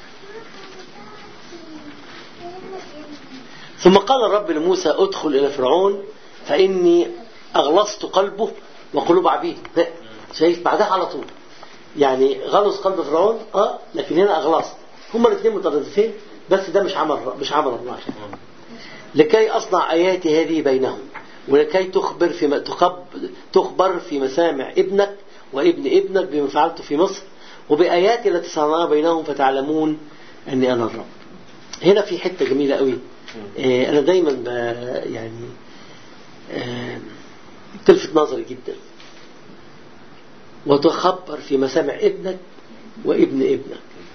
ثم قال الرب لموسى ادخل إلى فرعون فإني أغلصت قلبه وقلوب عبيده لا، شايف بعدها على طول يعني غلص قلب فرعون اه لكن هنا أغلصت هما الاثنين مترادفين بس ده مش عمل مش عمل الله لكي أصنع آياتي هذه بينهم ولكي تخبر في م- تخب تخبر في مسامع ابنك وابن ابنك بما فعلت في مصر وبآياتي التي صنعها بينهم فتعلمون أني أنا الرب هنا في حتة جميلة قوي آه، أنا دايما ب- يعني آه، تلفت نظري جدا وتخبر في مسامع ابنك وابن ابنك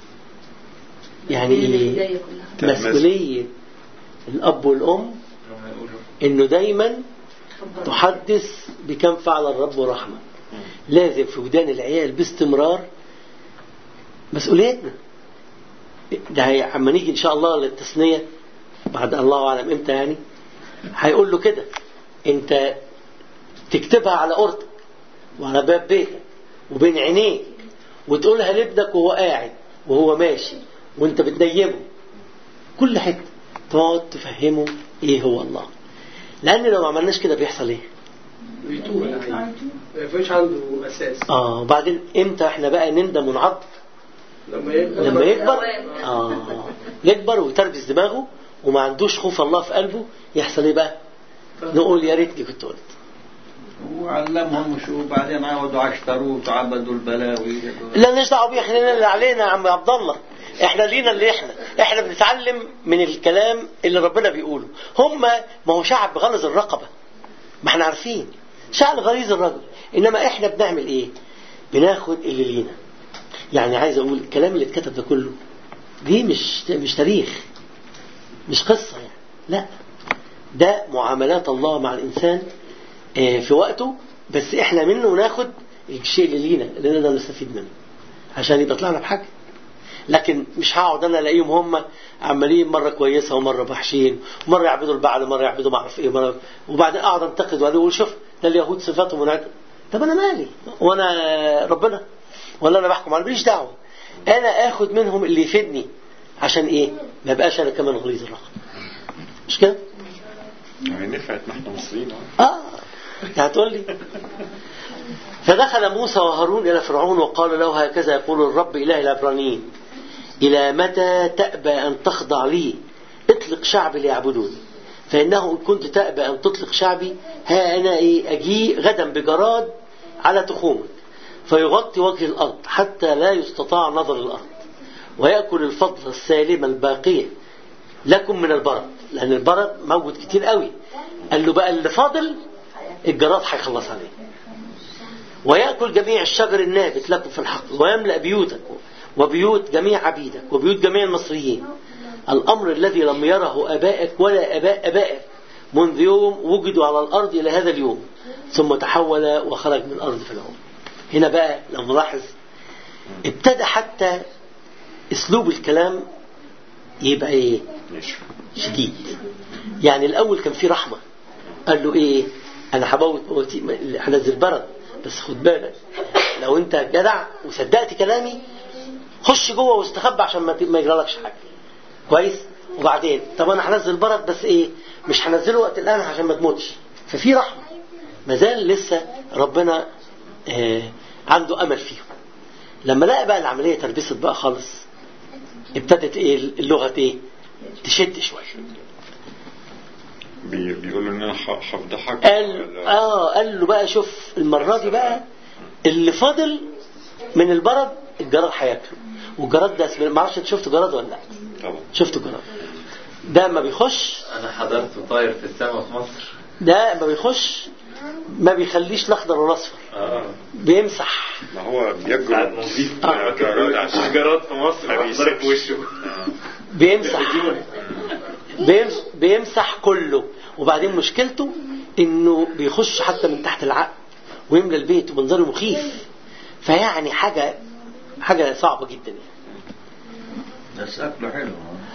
يعني من إيه؟ البداية كلها مسؤولية الأب والأم هم يقولوا إنه دايما تحدث بكم فعل الرب رحمة لازم في ودان العيال باستمرار مسؤوليتنا ده هي- عما نيجي إن شاء الله للتثنية بعد الله أعلم إمتى يعني هيقول له كده أنت تكتبها على أوضتك وعلى باب بيتك وبين عينيك وتقولها لابنك وهو قاعد وهو ماشي وانت بتنيمه كل حته تقعد تفهمه ايه هو الله لان لو ما عملناش كده بيحصل ايه بيتوه العيل ما فيش عنده اساس اه وبعدين امتى احنا بقى نندم ونعض لما يكبر لما يكبر اه يكبر ويتربس دماغه وما عندوش خوف الله في قلبه يحصل ايه بقى نقول يا ريتني كنت قلت وعلمهم شو بعدين عودوا عشتروه وتعبدوا البلاوي لا لناش دعوه بيه احنا لينا اللي علينا يا عم عبد الله احنا لينا اللي احنا احنا بنتعلم من الكلام اللي ربنا بيقوله هم ما هو شعب غلظ الرقبه ما احنا عارفين شعب غليظ الرجل انما احنا بنعمل ايه بناخد اللي لينا يعني عايز اقول الكلام اللي اتكتب ده كله دي مش مش تاريخ مش قصه يعني لا ده معاملات الله مع الانسان آه، في وقته بس احنا منه ناخد الشيء اللي لينا اللي نقدر نستفيد منه عشان يبقى طلعنا بحاجه لكن مش هقعد انا الاقيهم هم عمالين مره كويسه ومره وحشين ومره يعبدوا البعل ومره يعبدوا ما اعرف ايه ومره وبعدين اقعد انتقد واقول شوف ده اليهود صفاتهم منعدمه طب انا مالي وانا ربنا ولا انا بحكم على ماليش دعوه انا اخد منهم اللي يفيدني عشان ايه ما بقاش انا كمان غليظ الرقم مش كده يعني نفعت ما احنا مصريين أهو. اه هتقول لي فدخل موسى وهارون إلى فرعون وقال له هكذا يقول الرب إله العبرانيين إلى متى تأبى أن تخضع لي اطلق شعبي ليعبدوني فإنه إن كنت تأبى أن تطلق شعبي ها أنا إيه أجيء غدا بجراد على تخومك فيغطي وجه الأرض حتى لا يستطاع نظر الأرض ويأكل الفضة السالمة الباقية لكم من البرد لأن البرد موجود كتير قوي قال له بقى اللي فاضل الجراد هيخلص عليه ويأكل جميع الشجر النابت لكم في الحقل ويملأ بيوتك وبيوت جميع عبيدك وبيوت جميع المصريين الأمر الذي لم يره أبائك ولا أباء أبائك منذ يوم وجدوا على الأرض إلى هذا اليوم ثم تحول وخرج من الأرض في العمر هنا بقى لو نلاحظ ابتدى حتى اسلوب الكلام يبقى ايه ماشي شديد يعني الاول كان في رحمه قال له ايه انا هموت موتي هنزل برد بس خد بالك لو انت جدع وصدقت كلامي خش جوه واستخبى عشان ما ت- ما يجرالكش حاجه كويس وبعدين طب انا هنزل برد بس ايه مش هنزله وقت الان عشان ما تموتش ففي رحمه ما زال لسه ربنا آه عنده امل فيهم لما لقى بقى العمليه تربست بقى خالص ابتدت ايه اللغه ايه تشد شويه بي- بيقولوا ان انا ح- هفضحك قال ولا- اه قال له بقى شوف المره دي بقى اللي فاضل من البرد الجراد هياكله والجراد ده اسمه ما اعرفش انت شفت جراد ولا لا طبعا شفت جراد ده ما بيخش انا حضرت طاير في السماء في مصر ده ما بيخش ما بيخليش الاخضر والاصفر اه بيمسح ما هو ساعات بيجرد نظيف آه. جراد عشان جراد في مصر ما ضرب في بيسيبش. وشه آه. بيمسح بيمس- بيمسح كله وبعدين مشكلته انه بيخش حتى من تحت العقل ويملى البيت ومنظره مخيف فيعني حاجه حاجه صعبه جدا يعني. بس اكله حلو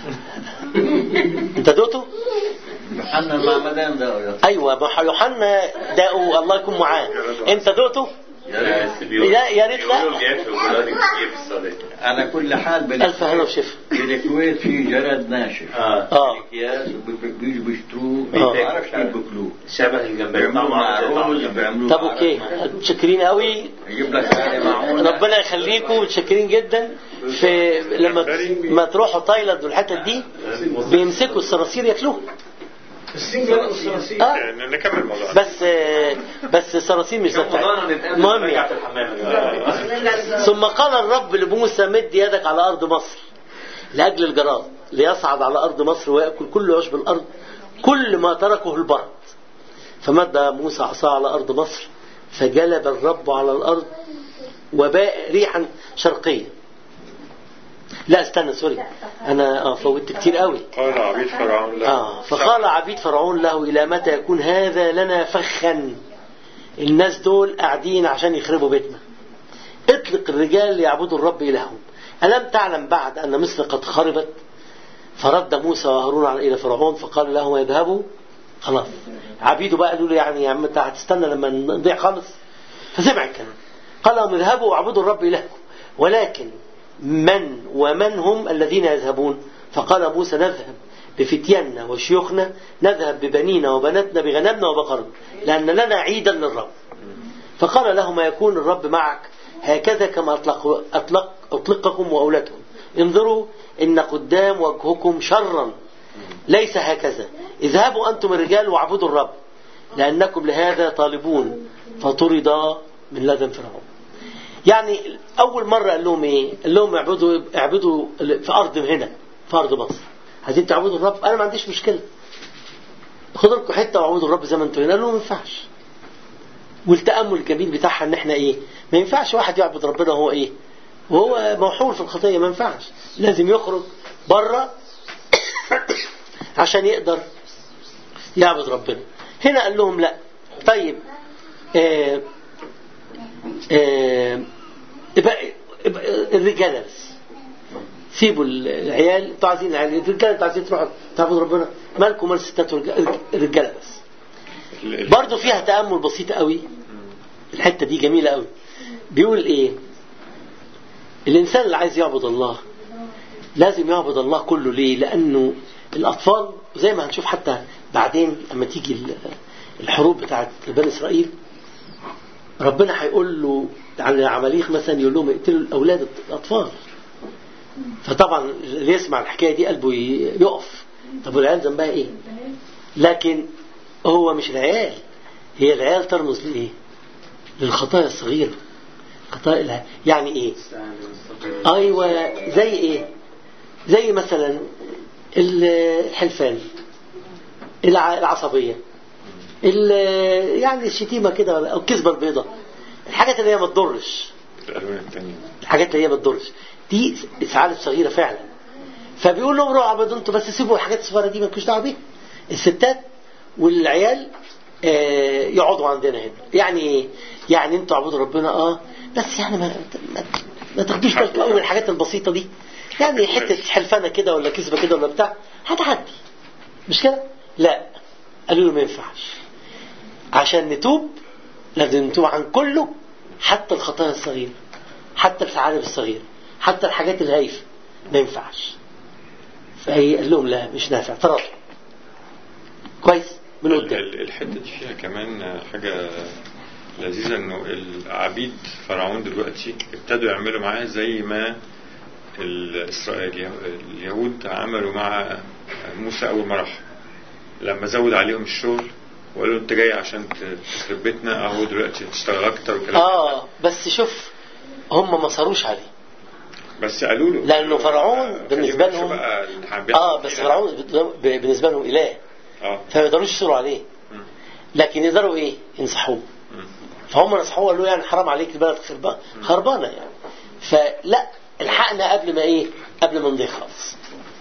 انت دوته؟ بحنا المعمدان ده يا ايوه ما هو يوحنا داقوا الله يكون معاه انت دوته؟ لا بس بيقولوا لا، يا ريت لا. بيقولوا بياكلوا جراد كتير في السعودية على كل حال ألف هلا وشفا بالكويت في جرد ناشف اه اه اكياس وبيجوا بيشتروه آه. ما بعرفش كيف بياكلوه شبه الجمبري بيعملوه طعمه مع عامل زي طعم رز الجمبري. بيعملوه طب مع اوكي متشكرين قوي يجيب لك هذه معونه ربنا يخليكم متشكرين جدا في لما ما تروحوا تايلاند والحتت دي بيمسكوا الصراصير ياكلوها السنجل والصراصير اه يعني نكمل الموضوع بس آه، بس الصراصير مش رمضان زفاف نتقابل المهم نرجع في يعني الحمام ثم قال الرب لموسى مد يدك على أرض مصر لأجل الجراد ليصعد على أرض مصر ويأكل كل عشب الأرض كل ما تركه البرد فمد موسى عصاه على أرض مصر فجلب الرب على الأرض وباء ريحا شرقية لا استنى سوري أنا آه فوتت كتير قوي قال عبيد فرعون له آه فقال عبيد فرعون له إلى متى يكون هذا لنا فخا الناس دول قاعدين عشان يخربوا بيتنا اطلق الرجال ليعبدوا الرب إلههم ألم تعلم بعد أن مصر قد خربت فرد موسى وهارون على إلى فرعون فقال لهم يذهبوا خلاص عبيده بقى قالوا له يعني يا عم انت هتستنى لما نضيع خالص فسمع الكلام قال لهم اذهبوا واعبدوا الرب إلهكم ولكن من ومن هم الذين يذهبون فقال موسى نذهب بفتياننا وشيوخنا نذهب ببنينا وبناتنا بغنمنا وبقرنا لأن لنا عيدا للرب فقال له ما يكون الرب معك هكذا كما أطلق, أطلق أطلقكم وأولادكم انظروا إن قدام وجهكم شرا ليس هكذا اذهبوا أنتم الرجال واعبدوا الرب لأنكم لهذا طالبون فطرد من لدن فرعون يعني أول مرة قال لهم إيه قال لهم اعبدوا اعبدوا في أرض هنا في أرض مصر عايزين تعبدوا الرب أنا ما عنديش مشكلة خدوا لكم حتة واعبدوا الرب زي ما انتم هنا قال لهم ما ينفعش والتأمل الجميل بتاعها ان احنا ايه ما ينفعش واحد يعبد ربنا وهو ايه وهو موحول في الخطية ما ينفعش لازم يخرج بره عشان يقدر يعبد ربنا هنا قال لهم لا طيب آه آه يبقى يبقى الرجاله بس سيبوا العيال انتوا عايزين العيال الرجاله انتوا عايزين تروحوا تعبدوا ربنا مالكم مال الستات والرجاله الرجاله بس ال- ال- برضه فيها تأمل بسيط قوي الحتة دي جميلة قوي بيقول ايه الإنسان اللي عايز يعبد الله لازم يعبد الله كله ليه لأنه الأطفال زي ما هنشوف حتى بعدين لما تيجي ال- الحروب بتاعت بني إسرائيل ربنا هيقول له عن عماليق مثلا يقول لهم اقتلوا الأولاد الأطفال فطبعا اللي يسمع الحكاية دي قلبه ي- يقف طب والعيال ذنبها ايه لكن هو مش العيال هي العيال ترمز لإيه للخطايا الصغيرة خطايا الع- يعني إيه أيوة زي إيه زي مثلا الحلفان الع- العصبية ال- يعني الشتيمة كده ولا- أو الكذبة البيضاء الحاجات اللي هي ما تضرش الألوان التانية الحاجات اللي هي ما تضرش دي ثعالب صغيرة فعلا فبيقول لهم روحوا عبدوا انتوا بس سيبوا الحاجات الصغيرة دي مالكوش دعوة بيها الستات والعيال آه، يقعدوا عندنا هنا يعني ايه يعني انتوا عبدوا ربنا اه بس يعني ما ما, ما تاخدوش بالكم قوي من الحاجات البسيطة دي يعني حتة حلفانة كده ولا كذبة كده ولا بتاع هتعدي مش كده لا قالوا له ما ينفعش عشان نتوب لازم نتوب عن كله حتى الخطايا الصغيرة حتى الثعالب الصغيرة حتى الحاجات الهايفة ما ينفعش فهي قال لهم لا مش نافع تراجع كويس من ال- قدام ال- الحتة دي فيها كمان حاجة لذيذة انه العبيد فرعون دلوقتي ابتدوا يعملوا معاه زي ما الإسرائيل اليهود عملوا مع موسى أول ما راح لما زود عليهم الشغل وقالوا انت جاي عشان تخرب بيتنا اهو دلوقتي تشتغل اكتر وكلام اه بس شوف هم ما صاروش عليه بس قالوا له لأنه فرعون آه، بالنسبة خلينا نشوف لهم- بقى الحبيب اه بس فرعون ب- بالنسبة لهم إله اه فما يقدروش يصروا عليه مم. لكن يقدروا ايه ينصحوه مم. فهم نصحوه قالوا له يعني حرام عليك البلد خربانه خربانه يعني فلا الحقنا قبل ما ايه قبل ما نضيع خالص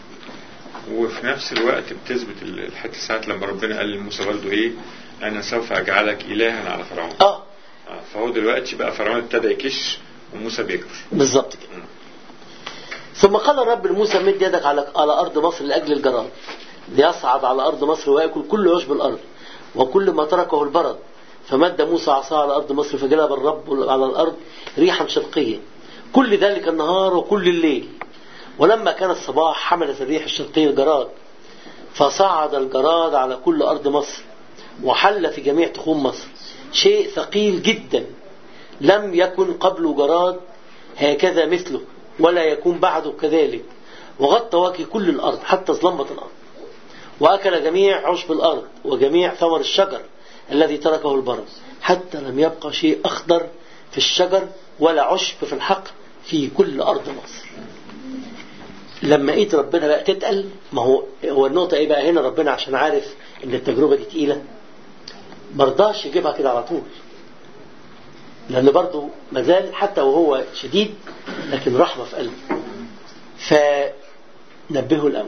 وفي نفس الوقت بتثبت ال- الحته ساعه لما ربنا قال لموسى برضه ايه انا سوف اجعلك الها على فرعون اه آه، فهو دلوقتي بقى فرعون ابتدى يكش وموسى بيكبر بالظبط كده ثم قال الرب لموسى مد يدك على على ارض مصر لاجل الجراد ليصعد على ارض مصر وياكل كل عشب الارض وكل ما تركه البرد فمد موسى عصاه على ارض مصر فجلب الرب على الارض ريحا شرقيه كل ذلك النهار وكل الليل ولما كان الصباح حملت الريح الشرقية الجراد فصعد الجراد على كل أرض مصر وحل في جميع تخوم مصر شيء ثقيل جدا لم يكن قبله جراد هكذا مثله ولا يكون بعده كذلك وغطى وجه كل الأرض حتى ظلمت الأرض وأكل جميع عشب الأرض وجميع ثمر الشجر الذي تركه البرد حتى لم يبقى شيء أخضر في الشجر ولا عشب في الحق في كل أرض مصر لما ايد ربنا بقى تتقل ما هو هو النقطة ايه بقى هنا ربنا عشان عارف ان التجربة دي تقيلة مرضاش يجيبها كده على طول لأن برضه مازال حتى وهو شديد لكن رحمة في قلبه فنبهه الأول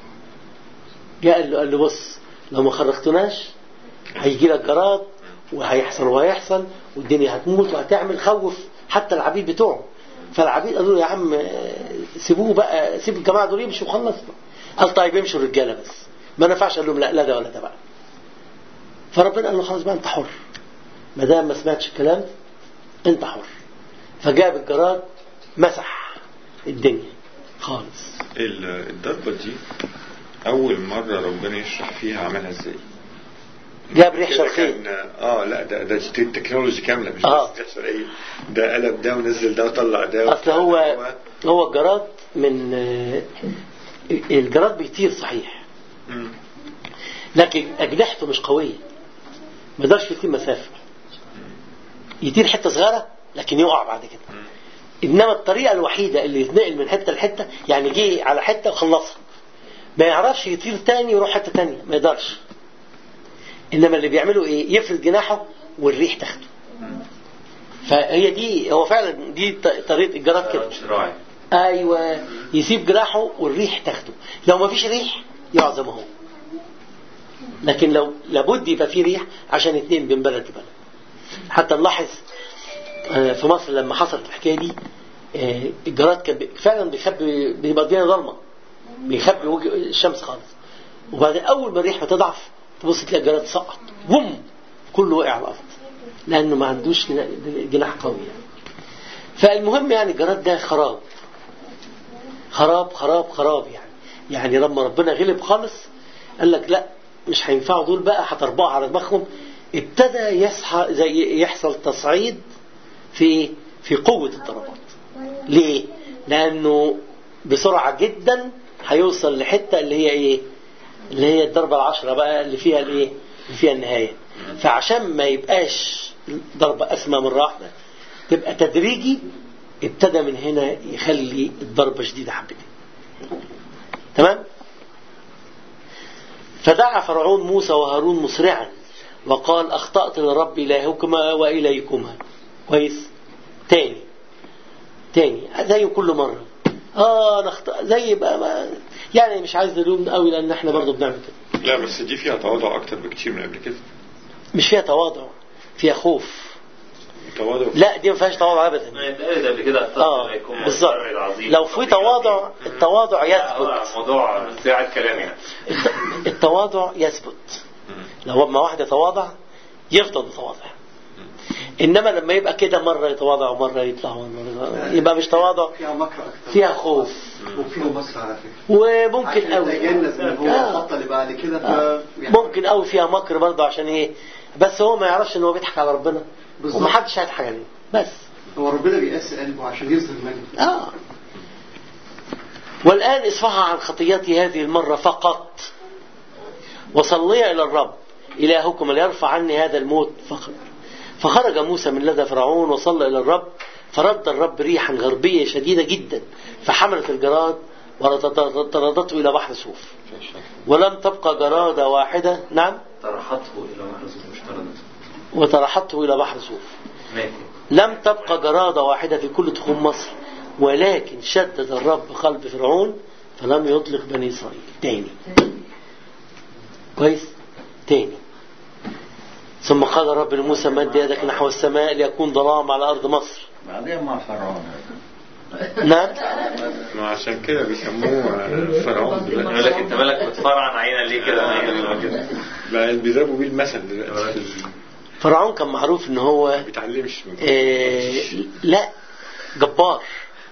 جاء قال له, قال له بص لو ما خرجتناش هيجي لك جراد وهيحصل وهيحصل والدنيا هتموت وهتعمل خوف حتى العبيد بتوعه فالعبيد قالوا له يا عم سيبوه بقى سيب الجماعه دول يمشوا وخلصنا قال طيب يمشوا الرجاله بس ما نفعش قال لهم لا لا ده ولا ده بقى فربنا قال له خلاص بقى انت حر ما دام ما سمعتش الكلام انت حر فجاب الجراد مسح الدنيا خالص ال- الضربة دي أول مرة ربنا يشرح فيها عملها ازاي جاب ريح كده شرقية كان اه لا ده ده تكنولوجي كاملة مش آه. بس ريح شرقية ده قلب ده ونزل ده وطلع ده اصل هو هو الجراد من آه، الجراد بيطير صحيح مم. لكن اجنحته مش قويه ما يقدرش يطير مسافه يطير حته صغيره لكن يقع بعد كده انما الطريقه الوحيده اللي يتنقل من حته لحته يعني جه على حته وخلصها ما يعرفش يطير تاني ويروح حته تانيه ما يقدرش انما اللي بيعمله ايه يفرد جناحه والريح تاخده فهي دي هو فعلا دي ط- طريقه الجراد كده مش راعي ايوه يسيب جراحه والريح تاخده لو ما فيش ريح يقعد زي ما هو لكن لو لابد يبقى فيه ريح عشان يتنقل بين بلد لبلد حتى نلاحظ آه، في مصر لما حصلت الحكايه دي آه، الجراد كان بي- فعلا بيخبي بيبقى الدنيا ضلمه بيخبي وجه الشمس خالص وبعدين اول ما الريح بتضعف تبص تلاقي الجراد سقط بوم كله وقع على الارض لانه ما عندوش جنا- جناح قوي يعني. فالمهم يعني الجراد ده خراب خراب خراب خراب يعني يعني لما ربنا غلب خالص قال لك لا مش هينفعوا دول بقى هتربعوا على دماغهم ابتدى يصحى زي يحصل تصعيد في إيه؟ في قوة الضربات ليه؟ لأنه بسرعة جدا هيوصل لحتة اللي هي إيه؟ اللي هي الضربة العشرة بقى اللي فيها الإيه؟ اللي فيها النهاية فعشان ما يبقاش ضربة أسمى مرة واحدة تبقى تدريجي ابتدى من هنا يخلي الضربة شديدة حبتين تمام فدعا فرعون موسى وهارون مسرعا وقال أخطأت لرب إلهكما وإليكما كويس تاني تاني زي كل مرة اه انا اخطأ زي بقى ما يعني مش عايز نلوم قوي لان احنا برضه بنعمل كده لا بس دي فيها تواضع أكتر بكتير من قبل كده مش فيها تواضع فيها خوف تواضع لا دي ما فيهاش تواضع ابدا ما يتقال قبل كده أخطأت اه إليكم بالظبط والشرع العظيم. لو في تواضع التواضع هو يثبت موضوع ساعة كلام يعني الت- التواضع يثبت لو ما واحد يتواضع يفضل متواضع انما لما يبقى كده مره يتواضع ومره يطلع ومرة يبقى مش تواضع فيها مكر اكتر فيها خوف وفيها مصر على فكره وممكن عشان قوي يتجنب ان هو آه. الخطه اللي بعد كده ف يعني ممكن قوي فيها مكر برضه عشان ايه بس هو ما يعرفش ان هو بيضحك على ربنا بالظبط. ومحدش هيضحك عليه بس هو ربنا بيقاسي قلبه عشان يظهر مجده آه. والآن اصفحها عن خطيتي هذه المرة فقط وصلي إلى الرب إلهكم ليرفع عني هذا الموت فقط فخرج موسى من لدى فرعون وصلى إلى الرب فرد الرب ريحا غربية شديدة جدا فحملت الجراد وطردته إلى بحر سوف ولم تبقى جرادة واحدة نعم طرحته إلى محرز مش طردته وطرحته إلى بحر سوف ماشي لم تبقى جرادة واحدة في كل تخوم مصر ولكن شدد الرب قلب فرعون فلم يطلق بني إسرائيل تاني كويس تاني ثم قال الرب لموسى مد يدك نحو السماء ليكون ظلام على أرض مصر بعدين مع فرعون نعم ما عشان كده بيسموه فرعون يقول دلوقتي لك أنت مالك بتفرعن عينا ليه كده عينا كده بقى بيضربوا بيه المثل دلوقتي فرعون كان معروف ان هو ما بيتعلمش من آه لا جبار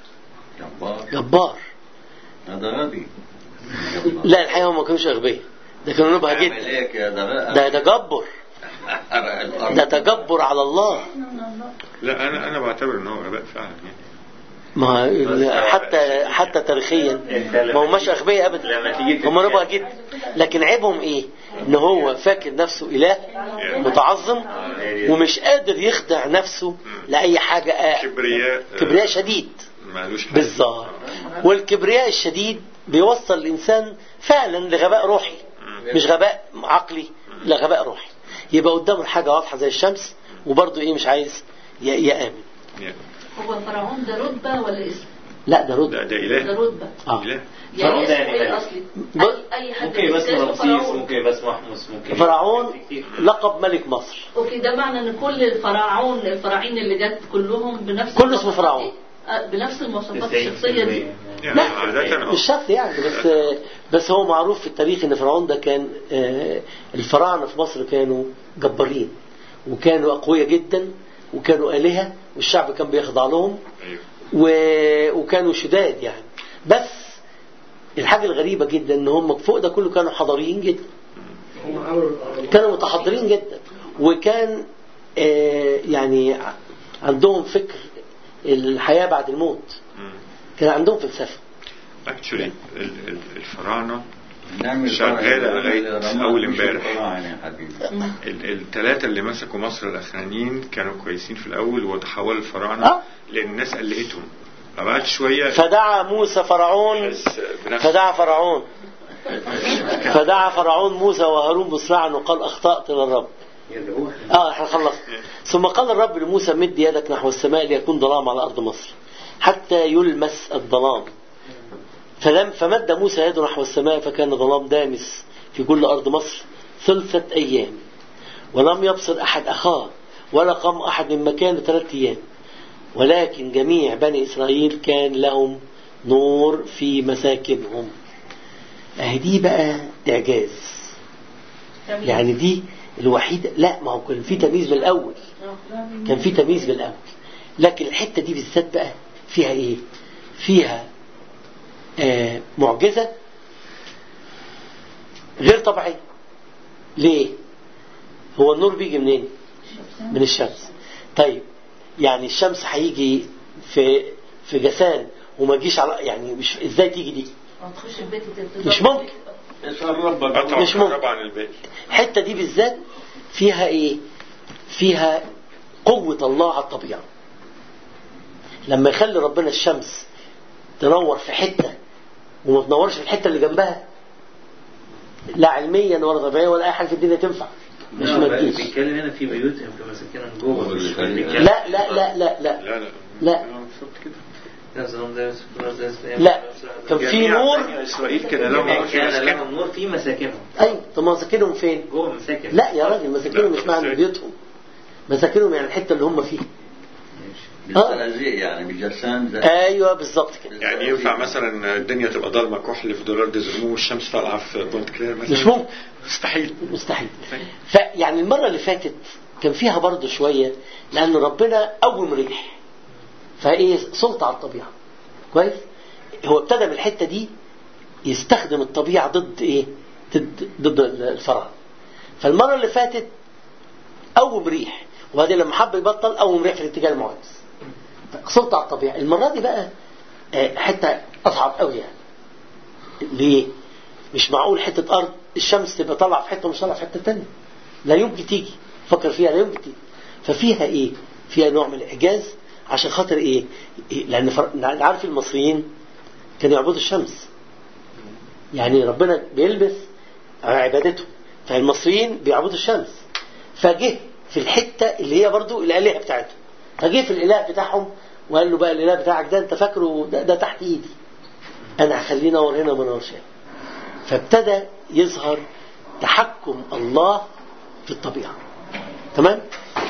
جبار جبار هذا غبي لا الحقيقة هم ما كانوش أغبياء ده كانوا نبهة يعمل جدا هيك يا ده ده تجبر حرق الارض ده تجبر على الله لا انا انا بعتبر ان هو غباء فعلا يعني ما ال- حتى حتى تاريخيا ما هماش اغبياء ابدا لما تيجي هم ربع جدا لكن عيبهم ايه ان هو فاكر نفسه اله متعظم ومش قادر يخدع نفسه لاي حاجه آه، كبرياء آه، كبرياء شديد مالوش حل. بالظبط والكبرياء الشديد بيوصل الانسان فعلا لغباء روحي مش غباء عقلي لغباء روحي يبقى قدامه الحاجه واضحه زي الشمس وبرضه ايه مش عايز ي- يامن يعني هو فرعون ده رتبة ولا اسم؟ لا ده رد ده ده ده اله رتبة اه اله يعني فرعون ده اسمه يعني ايه ملك. اصلي؟ ب- أي- اي حد ممكن يبقى اسمه اسمه رمسيس فرعون. ممكن يبقى اسمه حمص ممكن فرعون في كتير. لقب ملك مصر اوكي ده معنى ان كل الفراعون الفراعين اللي جت كلهم بنفس كله اسمه المواصفات فرعون. دي؟ آه، بنفس المواصفات 90% الشخصية دي يعني لا. عادة اه مش شرط يعني بس بس هو معروف في التاريخ ان فرعون ده كان آه، الفراعنه في مصر كانوا جبارين وكانوا اقوياء جدا وكانوا الهه والشعب كان بيخضع لهم ايوه و- وكانوا شداد يعني بس الحاجه الغريبه جدا ان هم فوق ده كله كانوا حضاريين جدا هم عملوا الأهرامات. كانوا متحضرين جدا وكان آه، يعني ع- عندهم فكر الحياه بعد الموت كان عندهم فلسفه اكشولي الفراعنه نعمل شغالة فرع لغاية للرماد أول مش امبارح. الفراعنة يا حبيبي الثلاثة اللي مسكوا مصر الأخرانيين كانوا كويسين في الأول وتحولوا الفراعنة آه. لأن الناس قلقتهم فبعد شوية فدعا موسى فرعون بس بنفس فدعا فرعون فدعا فرعون موسى وهارون بصراعا وقال اخطات للرب يدعوه اه احنا خلصنا ثم قال الرب لموسى مد يدك نحو السماء ليكون ظلام على ارض مصر حتى يلمس الظلام فلم فمد موسى يده نحو السماء فكان ظلام دامس في كل ارض مصر ثلثة ايام ولم يبصر احد اخاه ولا قام احد من مكانه ثلاثة ايام ولكن جميع بني اسرائيل كان لهم نور في مساكنهم اهي دي بقى اعجاز تمام. يعني دي الوحيدة لا ما هو كان في تمييز من الأول كان في تمييز من الأول لكن الحتة دي بالذات بقى فيها إيه فيها آه معجزة غير طبيعية ليه هو النور بيجي منين من الشمس طيب يعني الشمس هيجي في في جسان وما تجيش على يعني مش ازاي تيجي دي تخش البيت وتتظبط. مش ممكن اسأل ربك قطعوا مش ممكن. الكهرباء عن الباقي الحتة دي بالذات فيها ايه فيها قوة الله على الطبيعة لما يخلي ربنا الشمس تنور في حتة وما تنورش في الحتة اللي جنبها لا علميا ولا طبيعيا ولا اي حاجة في الدنيا تنفع مش لا، ما بقى تجيش بيتكلم هنا في بيوتهم في مساكنهم جوه هو مش بيخلي- بيتكلم- لا لا لا لا لا لا لا لا. آه، بالظبط كده لا كان في جميع نور بني إسرائيل كان لهم نور في كان مسكنهم لهم نور في مساكنهم ايوه طب مساكنهم فين؟ جوه مساكن لا يا راجل مساكنهم لا، مش معنى إزاي؟ بيوتهم مساكنهم يعني الحتة اللي هم فيها بالزقازيق يعني بجسام زي ايوه بالظبط كده يعني ينفع مثلا الدنيا تبقى ضلمه كحل في دولار ديزرمو والشمس طالعه في بونت كلير مثلا مش ممكن مستحيل مستحيل فيعني المرة اللي فاتت كان فيها برضه شوية لأن ربنا قوم ريح فإيه سلطة على الطبيعة كويس هو ابتدى بالحتة دي يستخدم الطبيعة ضد إيه ضد ضد الفراعنة فالمرة اللي فاتت قوم ريح وبعدين لما حب يبطل قوم ريح في الاتجاه المعاكس سلطة على الطبيعة المرة دي بقى آه، حتة أصعب قوي يعني ليه؟ مش معقول حتة أرض الشمس تبقى طالعة في حتة ومش طالعة في حتة تانية لا يمكن تيجي فكر فيها لا يمكن تيجي ففيها إيه؟ فيها نوع من الإعجاز عشان خاطر إيه؟ إيه؟ لأن فر... عارف المصريين كانوا يعبدوا الشمس يعني ربنا بيلبس على عبادته فالمصريين بيعبدوا الشمس فجه في الحتة اللي هي برضو الآلهة بتاعتهم فجه في الإله بتاعهم وقال له بقى الإله بتاعك ده أنت فاكره ده, ده تحت إيدي أنا هخليه نور هنا وما نورش هنا فابتدى يظهر تحكم الله في الطبيعة تمام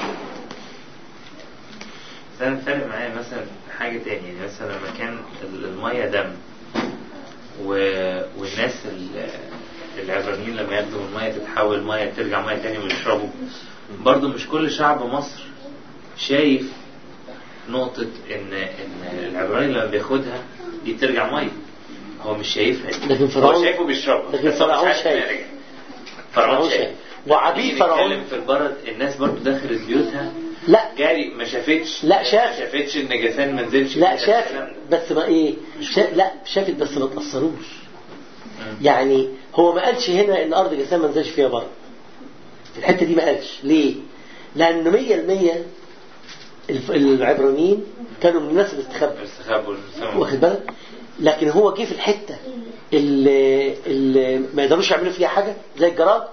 بس انا فارق معايا مثلا حاجه تانية يعني مثلا لما كان ال- الميه دم و... والناس ال- العبرانيين لما ياخدوا الميه تتحول ميه ترجع ميه تاني ويشربوا برضو مش كل شعب مصر شايف نقطة إن إن العبراني لما بياخدها دي بترجع ميه هو مش شايفها دي. لكن فرعون- هو شايفه بيشربها لكن بس هو مش فرعون عارف إنها شايف. رجعت. فرعون فرعون شايف شايف. وعبيد نيجي فرعون- نتكلم في البرد الناس برضو دخلت بيوتها لا جاري ما شافتش لا، شاف. ما شافتش ان جسان ما نزلش لا فيها شاف الكلام ده. بس ما ايه شا... لا شافت بس ما تأثروش يعني هو ما قالش هنا ان ارض جسام ما نزلش فيها بره في الحته دي ما قالش ليه لان 100% الف- العبرانيين كانوا من الناس اللي استخبوا استخبوا واخد بالك لكن هو جه في الحته اللي, اللي ما يقدروش يعملوا فيها حاجه زي الجراد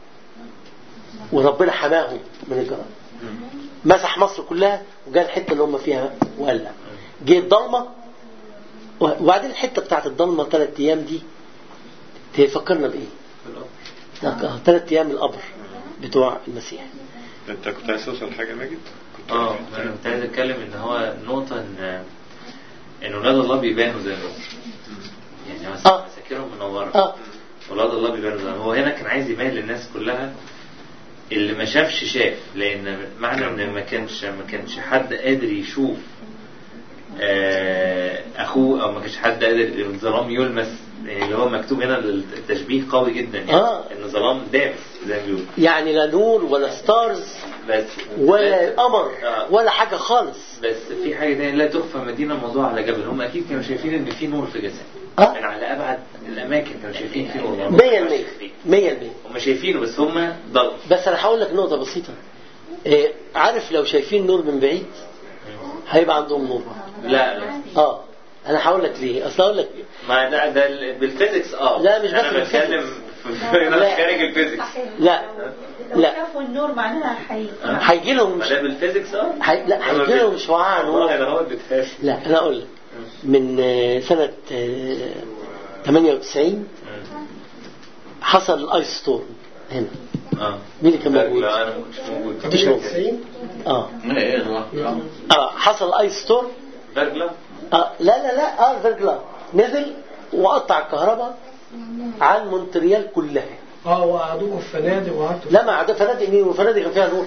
وربنا حماهم من الجراد مسح مصر كلها وجاء الحته اللي هم فيها وولع جه الضلمه وبعدين الحته بتاعت الضلمه ثلاث ايام دي تفكرنا بايه؟ ثلاث ايام القبر بتوع المسيح انت كنت عايز توصل لحاجه ماجد؟ كنت اه انا كنت عايز اتكلم ان هو نقطة ان ان ولاد الله بيبانوا زي الرسل يعني مثلا آه. مساكرهم منورة اه ولاد الله بيبانوا زي هو هنا كان عايز يبين للناس كلها اللي ما شافش شاف لان معنى ان ما كانش ما كانش حد قادر يشوف آه، اخوه او ما كانش حد قادر الظلام يلمس يعني اللي هو مكتوب هنا التشبيه قوي جدا يعني آه. ان ظلام دامس زي ما بيقولوا يعني لا نور ولا ستارز بس ولا قمر آه. ولا حاجه خالص بس في حاجة تانية لا تخفى مدينة موضوع على جبل هم أكيد كانوا شايفين إن في نور في جسد آه. من على أبعد الأماكن كانوا شايفين في نور 100% 100% هم شايفينه بس هم ضل بس انا هقول لك نقطه بسيطه إيه عارف لو شايفين نور من بعيد هيبقى عندهم نور لا لا اه انا هقول لك ليه اصل اقول لك ما ده ده ال- بالفيزيكس اه لا، مش بس انا بالفيزيكس. بتكلم في لا. أنا خارج الفيزيكس لا لو لا. شافوا النور معناها حي هيجي لهم ما ده بالفيزيكس اه هي... لا هيجي لهم شعاع والله نور انا هو بتهاش لا انا اقول لك من آه، سنه آه، 98 حصل الايس ستورم هنا اه مين اللي كان موجود؟ لا انا ما كنتش موجود مفيش موجود 90 اه ايه اه اه حصل ايس ستورم برجلة آه لا لا لا اه الفيرجلا نزل وقطع الكهرباء عن مونتريال كلها اه وقعدوكم في فنادق وقعدتوا لا ما عدا فنادق مين وفنادق كان فيها نور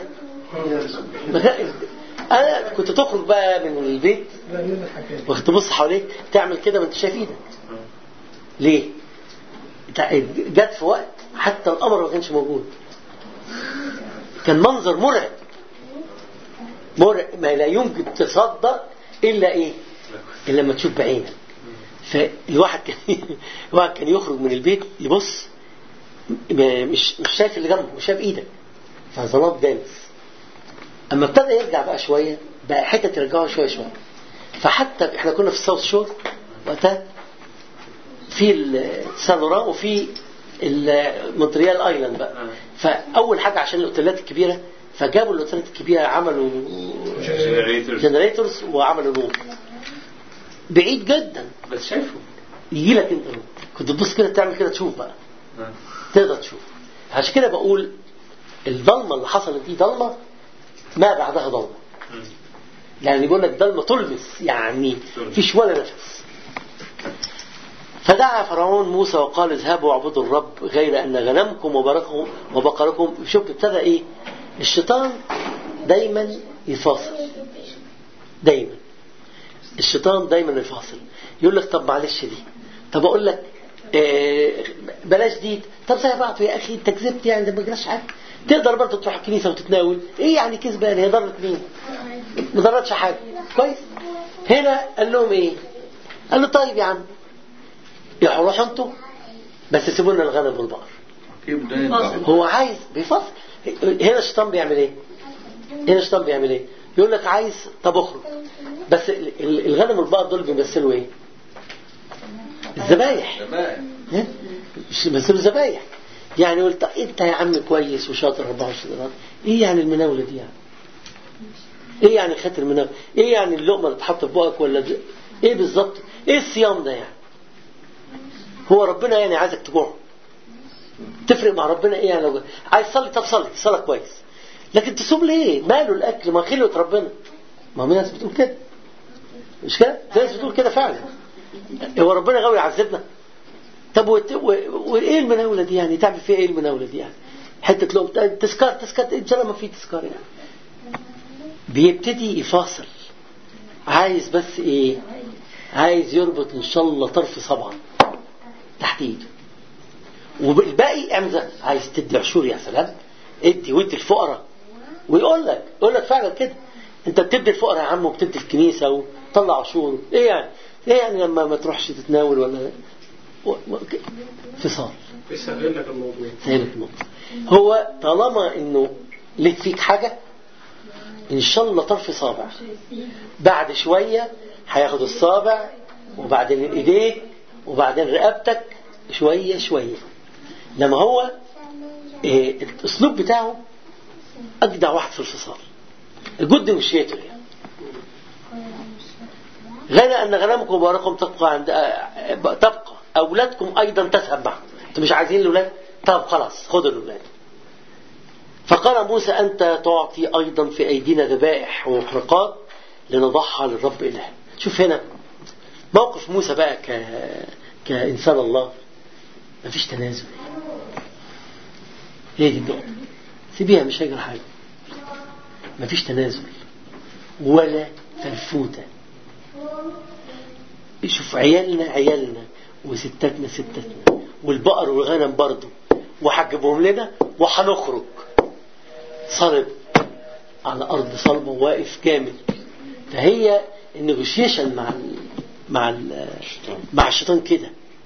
ما كان- انا كنت تخرج بقى من البيت لا نزل حكايه وقت تبص حواليك تعمل كده ما انت شايف ايدك ليه؟ تع- جت في وقت حتى القمر ما كانش موجود كان منظر مرعب مرعب ما لا يمكن تصدق الا ايه؟ الا لما تشوف بعينك فالواحد كان الواحد كان يخرج من البيت يبص م- مش مش شايف اللي جنبه مش شايف ايدك فظلام دامس اما ابتدى يرجع بقى شويه بقى حته ترجعه شويه شويه فحتى احنا كنا في الساوث شور وقتها في السان وفي ال- مونتريال ايلاند بقى فاول حاجه عشان الاوتيلات الكبيره فجابوا الاوتيلات الكبيره عملوا جنريتورز جنريتورز وعملوا نور بعيد جدا بس شايفه يجي لك انت نور كنت تبص كده تعمل كده تشوف بقى تقدر تشوف عشان كده بقول الضلمه اللي حصلت دي ضلمه ما بعدها ضلمه يعني بيقول لك ضلمه تلمس يعني فيش ولا نفس فدعا فرعون موسى وقال اذهبوا واعبدوا الرب غير ان غنمكم وبركم وبقركم شوف ابتدى ايه الشيطان دايما يفاصل دايما الشيطان دايما يفاصل يقول لك طب معلش دي طب اقول لك آه، بلاش دي طب زي بعض يا اخي انت كذبت يعني ده ما جراش حاجه تقدر برضه تروح الكنيسه وتتناول ايه يعني كذبه يعني هي ضرت مين؟ ما ضرتش حاجه كويس هنا قال لهم ايه؟ قال له طيب يا عم يا روحوا انتوا بس سيبوا لنا الغنم والبقر كيف ده ينفع؟ هو عايز بيفصل هنا الشيطان بيعمل ايه؟ هنا الشيطان بيعمل ايه؟ يقول لك عايز طب اخرج بس ال- ال- الغنم والبقر دول بيمثلوا ايه؟ الذبايح تمام ها؟ مش بيمثلوا الذبايح يعني قلت انت يا عم كويس وشاطر 24 قرار ايه يعني المناوله دي يعني؟ ايه يعني خاتم المناوله؟ ايه يعني اللقمه اللي تحط في بقك ولا د- ايه بالظبط؟ ايه الصيام ده يعني؟ هو ربنا يعني عايزك تجوع تفرق مع ربنا ايه يعني لو عايز تصلي طب صلي صلاه كويس لكن تصوم ليه ماله الاكل ما خلوه ربنا ما في ناس بتقول كده مش كده في ناس بتقول كده فعلا هو ربنا غاوي يعذبنا طب وت- و- وايه المناوله دي يعني تعمل فيها ايه المناوله دي يعني حته لقمه تذكار تذكار ان شاء الله ما في تذكار يعني بيبتدي يفاصل عايز بس ايه عايز يربط ان شاء الله طرف صبعا تحت ايده والباقي اعمل زي عايز تدي عشور يا سلام ادي ودي الفقراء ويقول لك يقول لك فعلا كده انت بتدي الفقراء يا عم وبتدي الكنيسه وطلع عشور ايه يعني ايه يعني لما ما تروحش تتناول ولا و... و... فصال بيسهل لك الموضوع سهلت النقطة هو طالما انه ليك فيك حاجة ان شاء الله طرف صابع بعد شوية هياخد الصابع وبعدين ايديك وبعدين رقبتك شوية شوية لما هو إيه الاسلوب بتاعه اجدع واحد في الفصال الجد وشيته يعني غير ان غنمكم وباركم تبقى عند آه، تبقى اولادكم ايضا تذهب معكم انتوا مش عايزين الاولاد طب خلاص خدوا الاولاد فقال موسى انت تعطي ايضا في ايدينا ذبائح ومحرقات لنضحى للرب اله شوف هنا موقف موسى بقى ك... كانسان الله مفيش تنازل هي دي النقطه سيبيها مش هيجرى حاجه مفيش تنازل ولا فلفوته شوف عيالنا عيالنا وستاتنا ستاتنا والبقر والغنم برضه وهجيبهم لنا وهنخرج صلب على ارض صلبه واقف كامل فهي النيغوشيشن مع ال مع ال مع الشيطان كده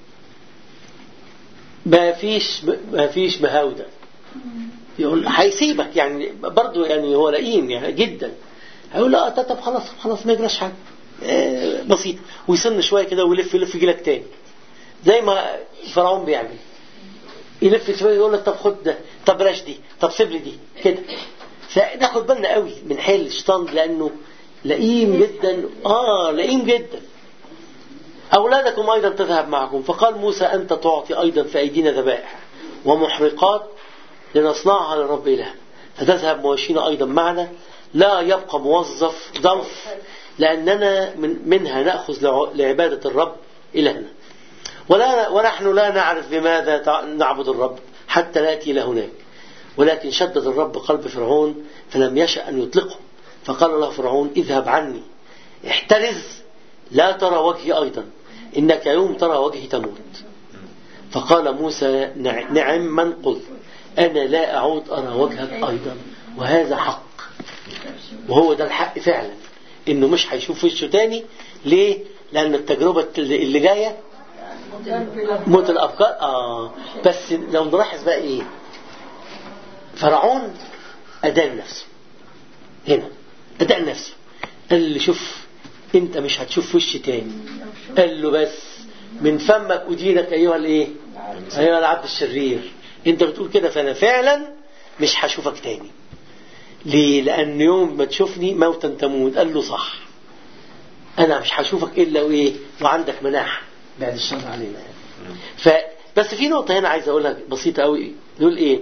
ما فيش ما فيش مهاوده يقول هيسيبك يعني برضه يعني هو لئيم يعني جدا هيقول لا طب خلاص خلاص ما يجراش حاجه آه، بسيط ويسن شويه كده ويلف يلف يجي لك تاني زي ما فرعون بيعمل يلف شويه يقول لك طب خد ده طب بلاش دي طب سيب لي دي كده فناخد بالنا قوي من حيل الشيطان لانه لئيم جدا اه لئيم جدا أولادكم أيضا تذهب معكم فقال موسى أنت تعطي أيضا في أيدينا ذبائح ومحرقات لنصنعها لرب إله فتذهب مواشينا أيضا معنا لا يبقى موظف ظرف لأننا من منها نأخذ لع- لعبادة الرب إلهنا ولا ونحن لا نعرف بماذا تع- نعبد الرب حتى نأتي إلى هناك ولكن شدد الرب قلب فرعون فلم يشأ أن يطلقه فقال له فرعون اذهب عني احترز لا ترى وجهي أيضا إنك يوم ترى وجهي تموت فقال موسى نع- نعم من قلت أنا لا أعود أرى وجهك أيضا وهذا حق وهو ده الحق فعلا إنه مش هيشوف وشه تاني ليه؟ لأن التجربة اللي اللي جاية موت الأفكار آه بس لو نلاحظ بقى إيه فرعون أدان نفسه هنا أدان نفسه قال لي شوف أنت مش هتشوف وش تاني قال له بس من فمك أدينك أيها الإيه أيها العبد الشرير أنت بتقول كده فأنا فعلا مش هشوفك تاني ليه لأن يوم ما تشوفني موتا تموت قال له صح أنا مش هشوفك إلا وإيه وعندك مناحة بعد الشر علينا يعني. ف بس في نقطة هنا عايز أقولها بسيطة قوي يقول إيه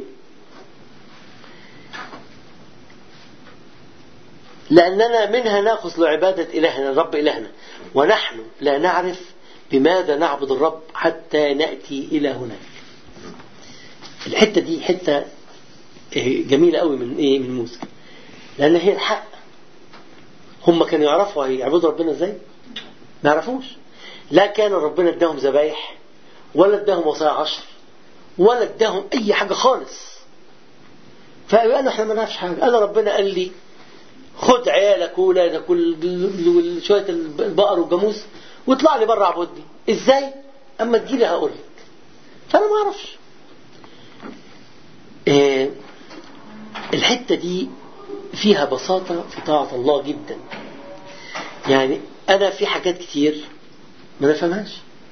لأننا منها نأخذ لعبادة إلهنا الرب إلهنا ونحن لا نعرف بماذا نعبد الرب حتى نأتي إلى هناك الحتة دي حتة إيه جميلة قوي من إيه من موسى لأن هي الحق هم كانوا يعرفوا يعبدوا ربنا إزاي ما يعرفوش لا كان ربنا اداهم ذبايح ولا اداهم وصايا عشر ولا اداهم أي حاجة خالص فقالوا احنا ما نعرفش حاجة أنا ربنا قال لي خد عيالك وولادك وشوية البقر والجاموس واطلع لي بره عبودني ازاي اما تجيلي هقول لك فانا ما اعرفش إيه الحتة دي فيها بساطة في طاعة الله جدا يعني انا في حاجات كتير ما نفهمهاش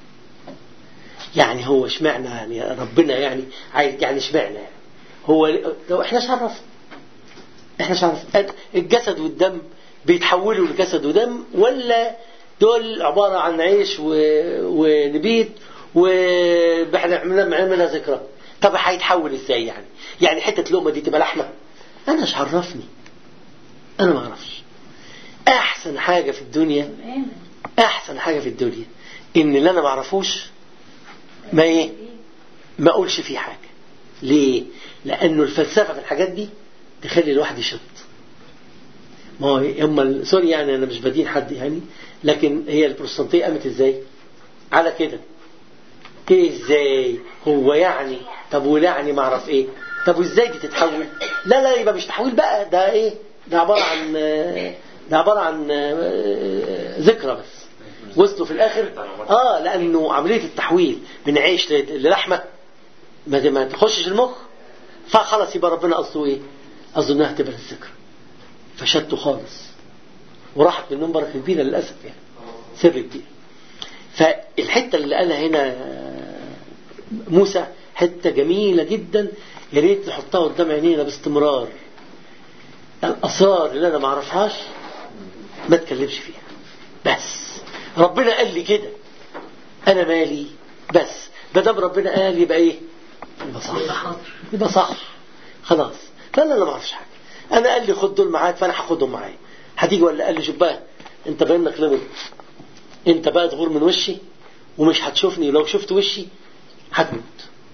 يعني هو اشمعنى يعني ربنا يعني عايز يعني اشمعنى يعني هو لو احنا شرفنا احنا مش عارف الجسد والدم بيتحولوا لجسد ودم ولا دول عبارة عن عيش و... ونبيت وبنعملها منها ذكرى طب هيتحول ازاي يعني يعني حتة اللقمة دي تبقى لحمة انا مش عرفني انا ما اعرفش احسن حاجة في الدنيا احسن حاجة في الدنيا ان اللي انا ما اعرفوش ما ايه ما اقولش فيه حاجة ليه لانه الفلسفة في الحاجات دي تخلي الواحد يشط ما هو هم ال- سوري يعني انا مش بدين حد يعني لكن هي البروتستانتيه قامت ازاي؟ على كده ايه ازاي؟ هو يعني طب ولا يعني ما اعرف ايه؟ طب وازاي دي تتحول؟ لا لا يبقى مش تحويل بقى ده ايه؟ ده عباره عن آه، ده عباره عن آه، ذكرى بس وصلوا في الاخر اه لانه عمليه التحويل من عيش ل- للحمه ما ما تخشش المخ فخلاص يبقى ربنا قصده ايه؟ قصده انها تبقى الذكرى فشدته خالص وراحت منهم بركه كبيره للاسف يعني سر كبير فالحته اللي قالها هنا موسى حته جميله جدا يا ريت نحطها قدام عينينا باستمرار الاسرار اللي انا ما اعرفهاش ما اتكلمش فيها بس ربنا قال لي كده انا مالي بس ما دام ربنا قال يبقى ايه يبقى صح يبقى صح خلاص فانا اللي ما اعرفش حاجه انا قال لي خد دول معاك فانا هاخدهم معايا هتيجي ولا قال لي شوف بقى انت بينك لمن انت بقى تغور من وشي ومش هتشوفني لو شفت وشي هتموت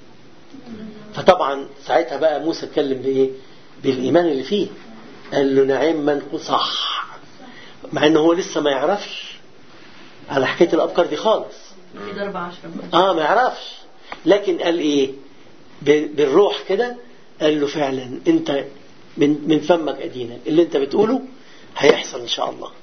فطبعا ساعتها بقى موسى اتكلم بايه بالايمان اللي فيه قال له نعم من صح مع ان هو لسه ما يعرفش على حكايه الابكار دي خالص في ضربة عشرة اه ما يعرفش لكن قال ايه ب- بالروح كده قال له فعلا انت من من فمك ادينك اللي انت بتقوله هيحصل ان شاء الله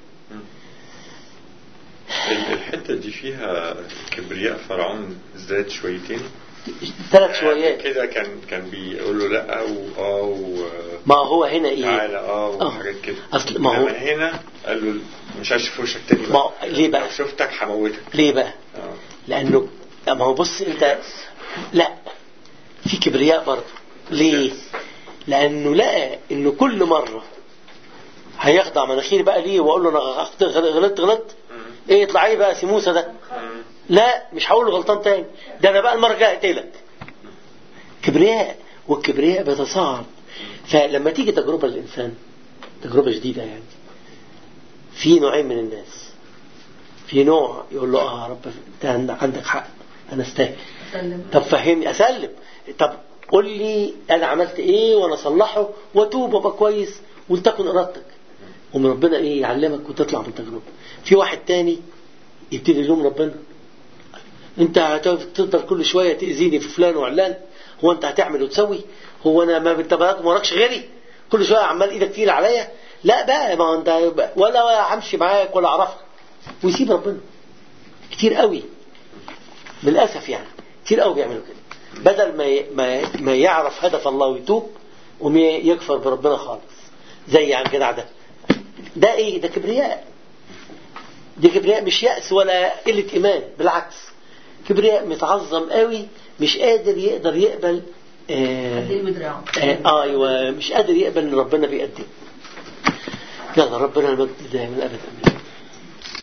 ال- الحتة دي فيها كبرياء فرعون زاد شويتين ثلاث شويات كده كان كان بيقول له لا واه و ما هو هنا ايه تعالى اه آه. وحاجات كده أصل ما هو- إنما هنا قال له مش هشوف وشك تاني ما هو- ليه بقى؟ لو شفتك هموتك ليه بقى اه لانه ما هو بص انت لا في كبرياء برضه ليه لانه لقى انه كل مره هيخضع مناخيري بقى ليه واقول له انا غلطت غلطت غلطت ايه اطلع ايه بقى سي موسى ده لا مش هقول له غلطان تاني ده انا بقى المره الجايه اقتلك كبرياء والكبرياء بيتصاعد فلما تيجي تجربه للانسان تجربه جديده يعني في نوعين من الناس في نوع يقول له اه يا رب انت عند- عندك حق انا استاهل سلم طب فهمني اسلم طب قول لي انا عملت ايه وانا اصلحه واتوب وابقى كويس ولتكن ارادتك ومن ربنا ايه يعلمك وتطلع من التجربه في واحد تاني يبتدي يلوم ربنا انت هتفضل كل شويه تاذيني في فلان وعلان هو انت هتعمل وتسوي هو انا ما انت ما وراكش غيري كل شويه عمال ايدك تقيل عليا لا بقى ما هو انت ولا همشي معاك ولا اعرفك ويسيب ربنا كتير قوي للاسف يعني كتير قوي بيعملوا كده بدل ما ي- ما ما يعرف هدف الله ويتوب وما يكفر بربنا خالص زي عن جدع ده ده ايه ده كبرياء دي كبرياء مش يأس ولا قلة إيمان بالعكس كبرياء متعظم قوي مش قادر يقدر يقبل آه قدين بدراعه آه ايوه مش قادر يقبل ان ربنا بيقدم يلا ربنا المجد دائما ابدا امين